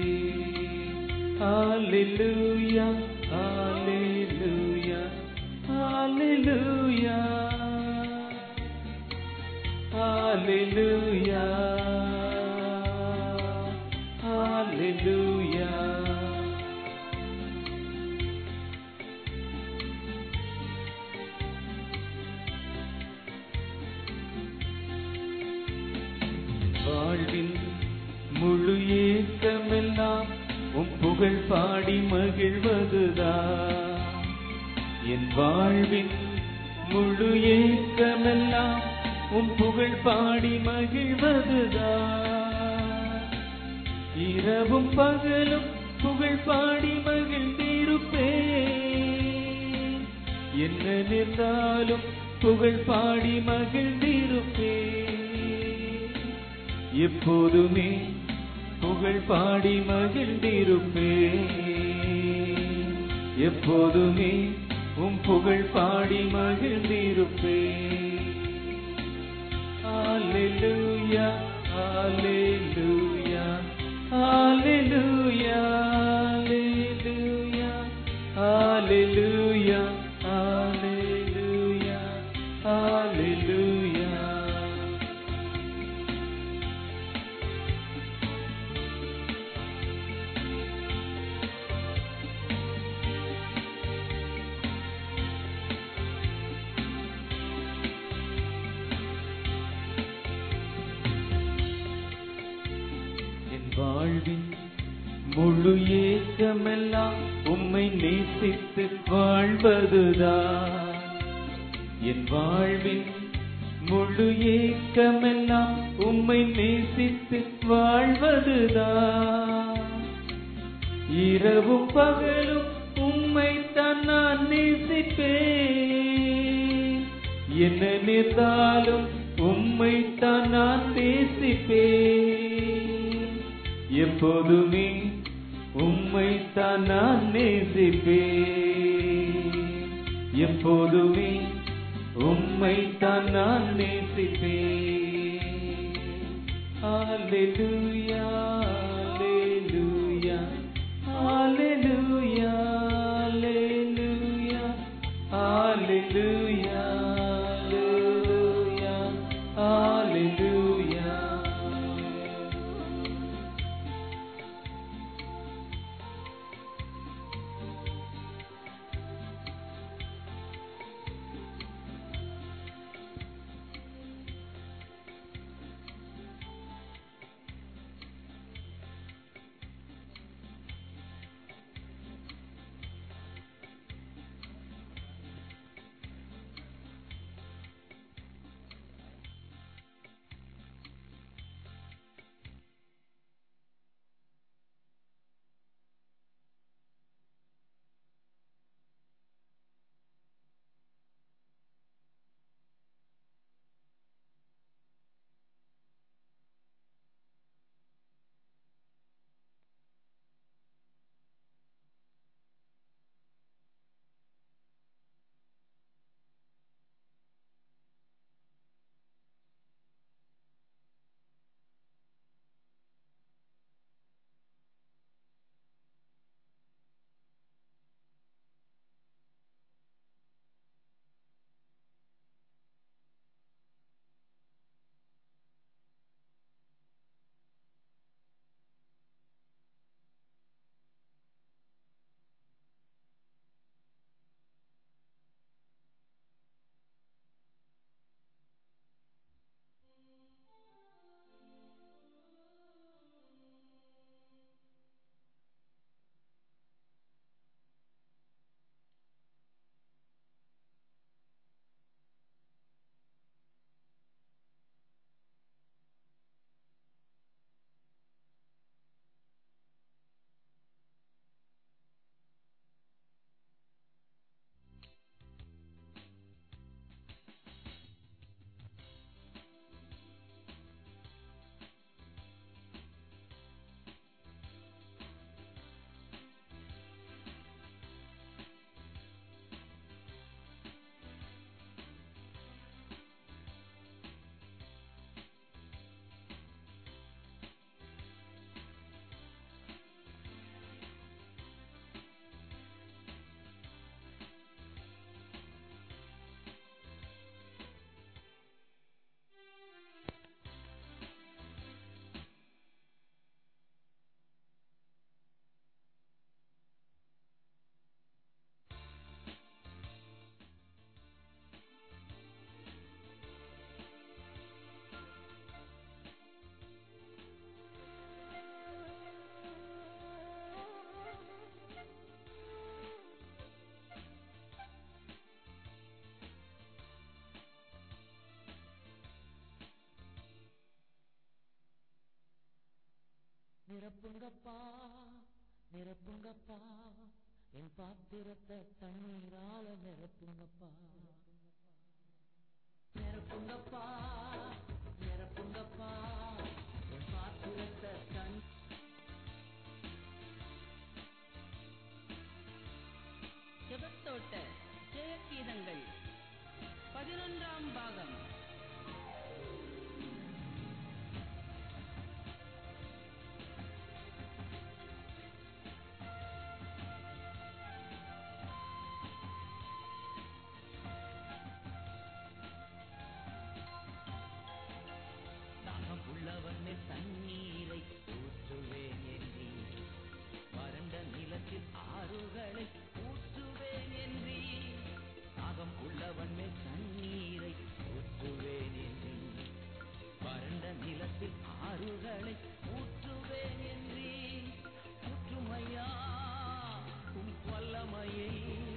A: Hallelujah, hallelujah, hallelujah, hallelujah, hallelujah. வாழ்வின் முழு ஏக்கமெல்லாம் உம் புகழ் பாடி மகிழ்வதுதான் என் வாழ்வின் முழு ஏக்கமெல்லாம் உம் புகழ் பாடி மகிழ்வதுதான் இரவும் பகலும் புகழ் பாடி மகிழ்ந்திருப்பேன் என்ன நின்றாலும் புகழ் பாடி மகிழ்ந்திருப்பேன் எப்போதுமே புகழ் பாடி மகிழ்ந்திருப்பேன் எப்போதுமே உம் புகழ் பாடி மகிழ்ந்திருப்பேன் Hallelujah, hallelujah, hallelujah, hallelujah, hallelujah, hallelujah, hallelujah. என் வாழ்வின் முழு ஏக்கமெல்லாம் உம்மை நேசித்து வாழ்வதுதான் என் வாழ்வின் முழு ஏக்கமெல்லாம் உம்மை நேசித்து வாழ்வதுதான் இரவும் பகலும் உம்மை தான் நான் நேசிப்பேன் என்ன நேர்ந்தாலும் உம்மை தான் நான் நேசிப்பேன் எப்போதுமே உம்மை தான் நான் நேசிப்பேன் எப்போதுமே உம்மை தான் நான் நேசிப்பேன் Hallelujah, hallelujah, hallelujah, hallelujah, hallelujah, hallelujah, hallelujah.
F: நிரப்புங்கப்பா நிரப்புங்கப்பா என் பாத்திரத்தை தண்ணீரால நிரப்புங்கப்பா நிரப்புங்கப்பா நிரப்புங்கப்பா என் பாத்திரத்தை தண்ணி
G: ஜெபத்தோட்ட ஜெயகீதங்கள் பதினொன்றாம் பாகம்
F: தாகம் உள்ளவனே தண்ணீரை ஊற்றுவேன் என்றி வறண்ட நிலத்தில் ஆறுகளை ஊற்றுவேன் என்றி தாகம் உள்ளவனே தண்ணீரை ஊற்றுவேன் என்றி வறண்ட நிலத்தில் ஆறுகளை ஊற்றுவேன் என்றி ஊற்றுமையா உம் வல்லமையை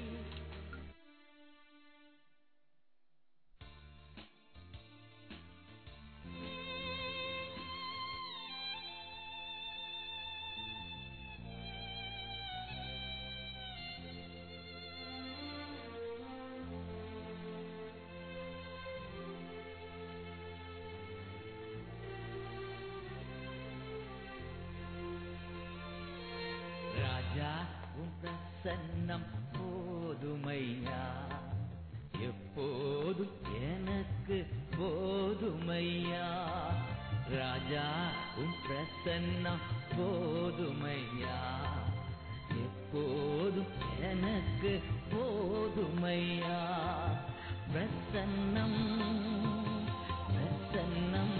F: ராஜா உன் பிரசன்னம் போதுமையா எப்போதும் எனக்கு போதுமையா ராஜா உன் பிரசன்னம் போதுமையா எப்போதும் எனக்கு போதுமையா பிரசன்னம் பிரசன்னம்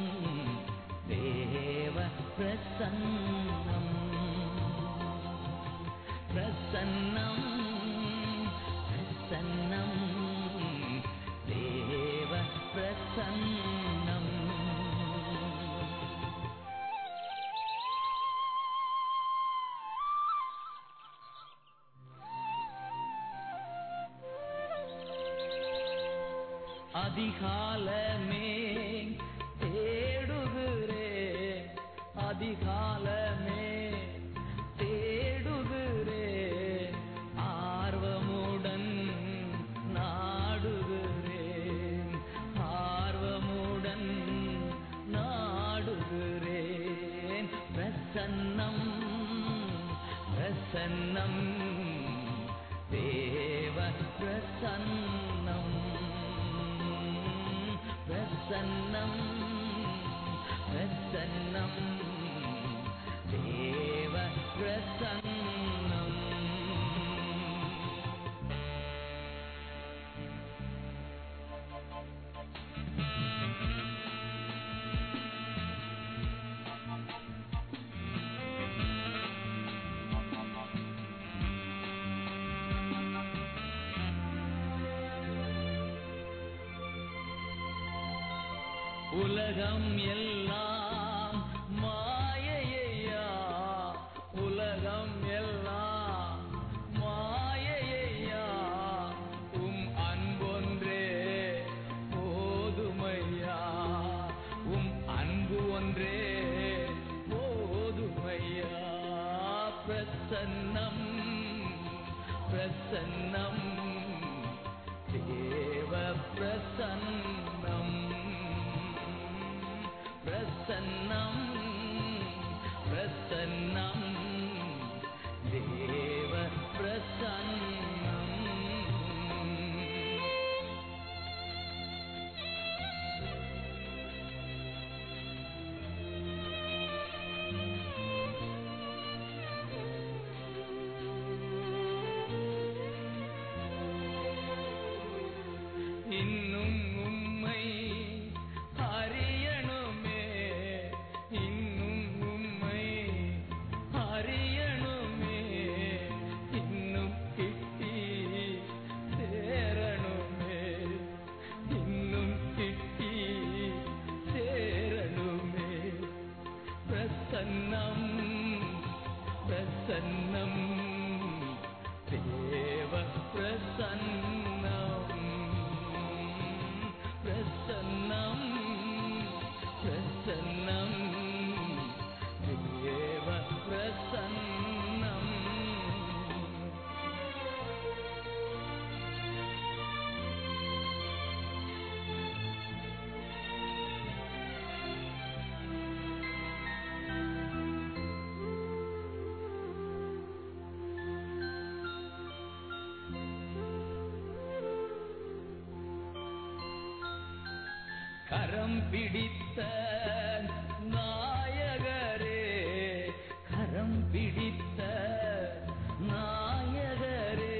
F: தேவ பிரசன்னம் பிரசன்னம் பிரசன்னம் தேவ பிரசன்னம் அதிகாலமே தேடுகிறேன் அதிகாலமே தேடுகிறேன் ஆர்வமுடன் நாடுகிறேன் ஆர்வமுடன் நாடுகிறேன் பிரசன்னம் பிரசன்னம் தேவ பிரசன்னம் பிரசன்னம் பிரசன்னம் தேவ பிரசன்னம் உலகம் எல்லாம் மாயையா உலகம் எல்லாம் மாயையா உம் அன்பொன்றே போதுமையா உம் அன்பு ஒன்றே போதுமையா பிரசன்னம் பிரசன்னம் தேவ பிரசன்னம் பிரசன்னம் பிரசன்னம் தேவ பிரசன்னம் இன்னும் உம்மை அறியணுமே இன்னும் உம்மை அறியணுமே இன்னும் கிட்டி சேரணுமே இன்னும் கிட்டி சேரணுமே பிரசன்னம் பிரசன்னம் தேவ பிரசன்னம் பிரசன்னம் பிரசன்னம் தேவ பிடித்த நாயகரே கரம் பிடித்த நாயகரே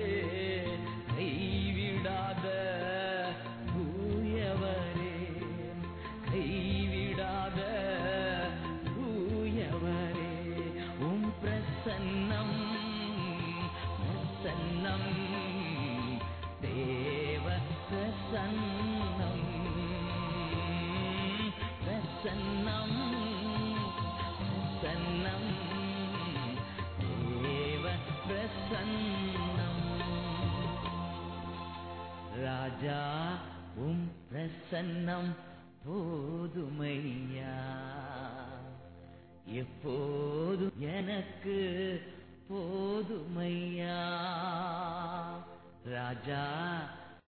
F: கைவிடாத தூயவரே கைவிடாத தூயவரே உம் பிரசன்னம் பிரசன்னம் தேவ பிரசன்னம் பிரசன்னம் பிரசன்னம் தேவ பிரசன்னம் ராஜா உம் பிரசன்னம் போதுமையா எப்போதும் எனக்கு போதுமையா ராஜா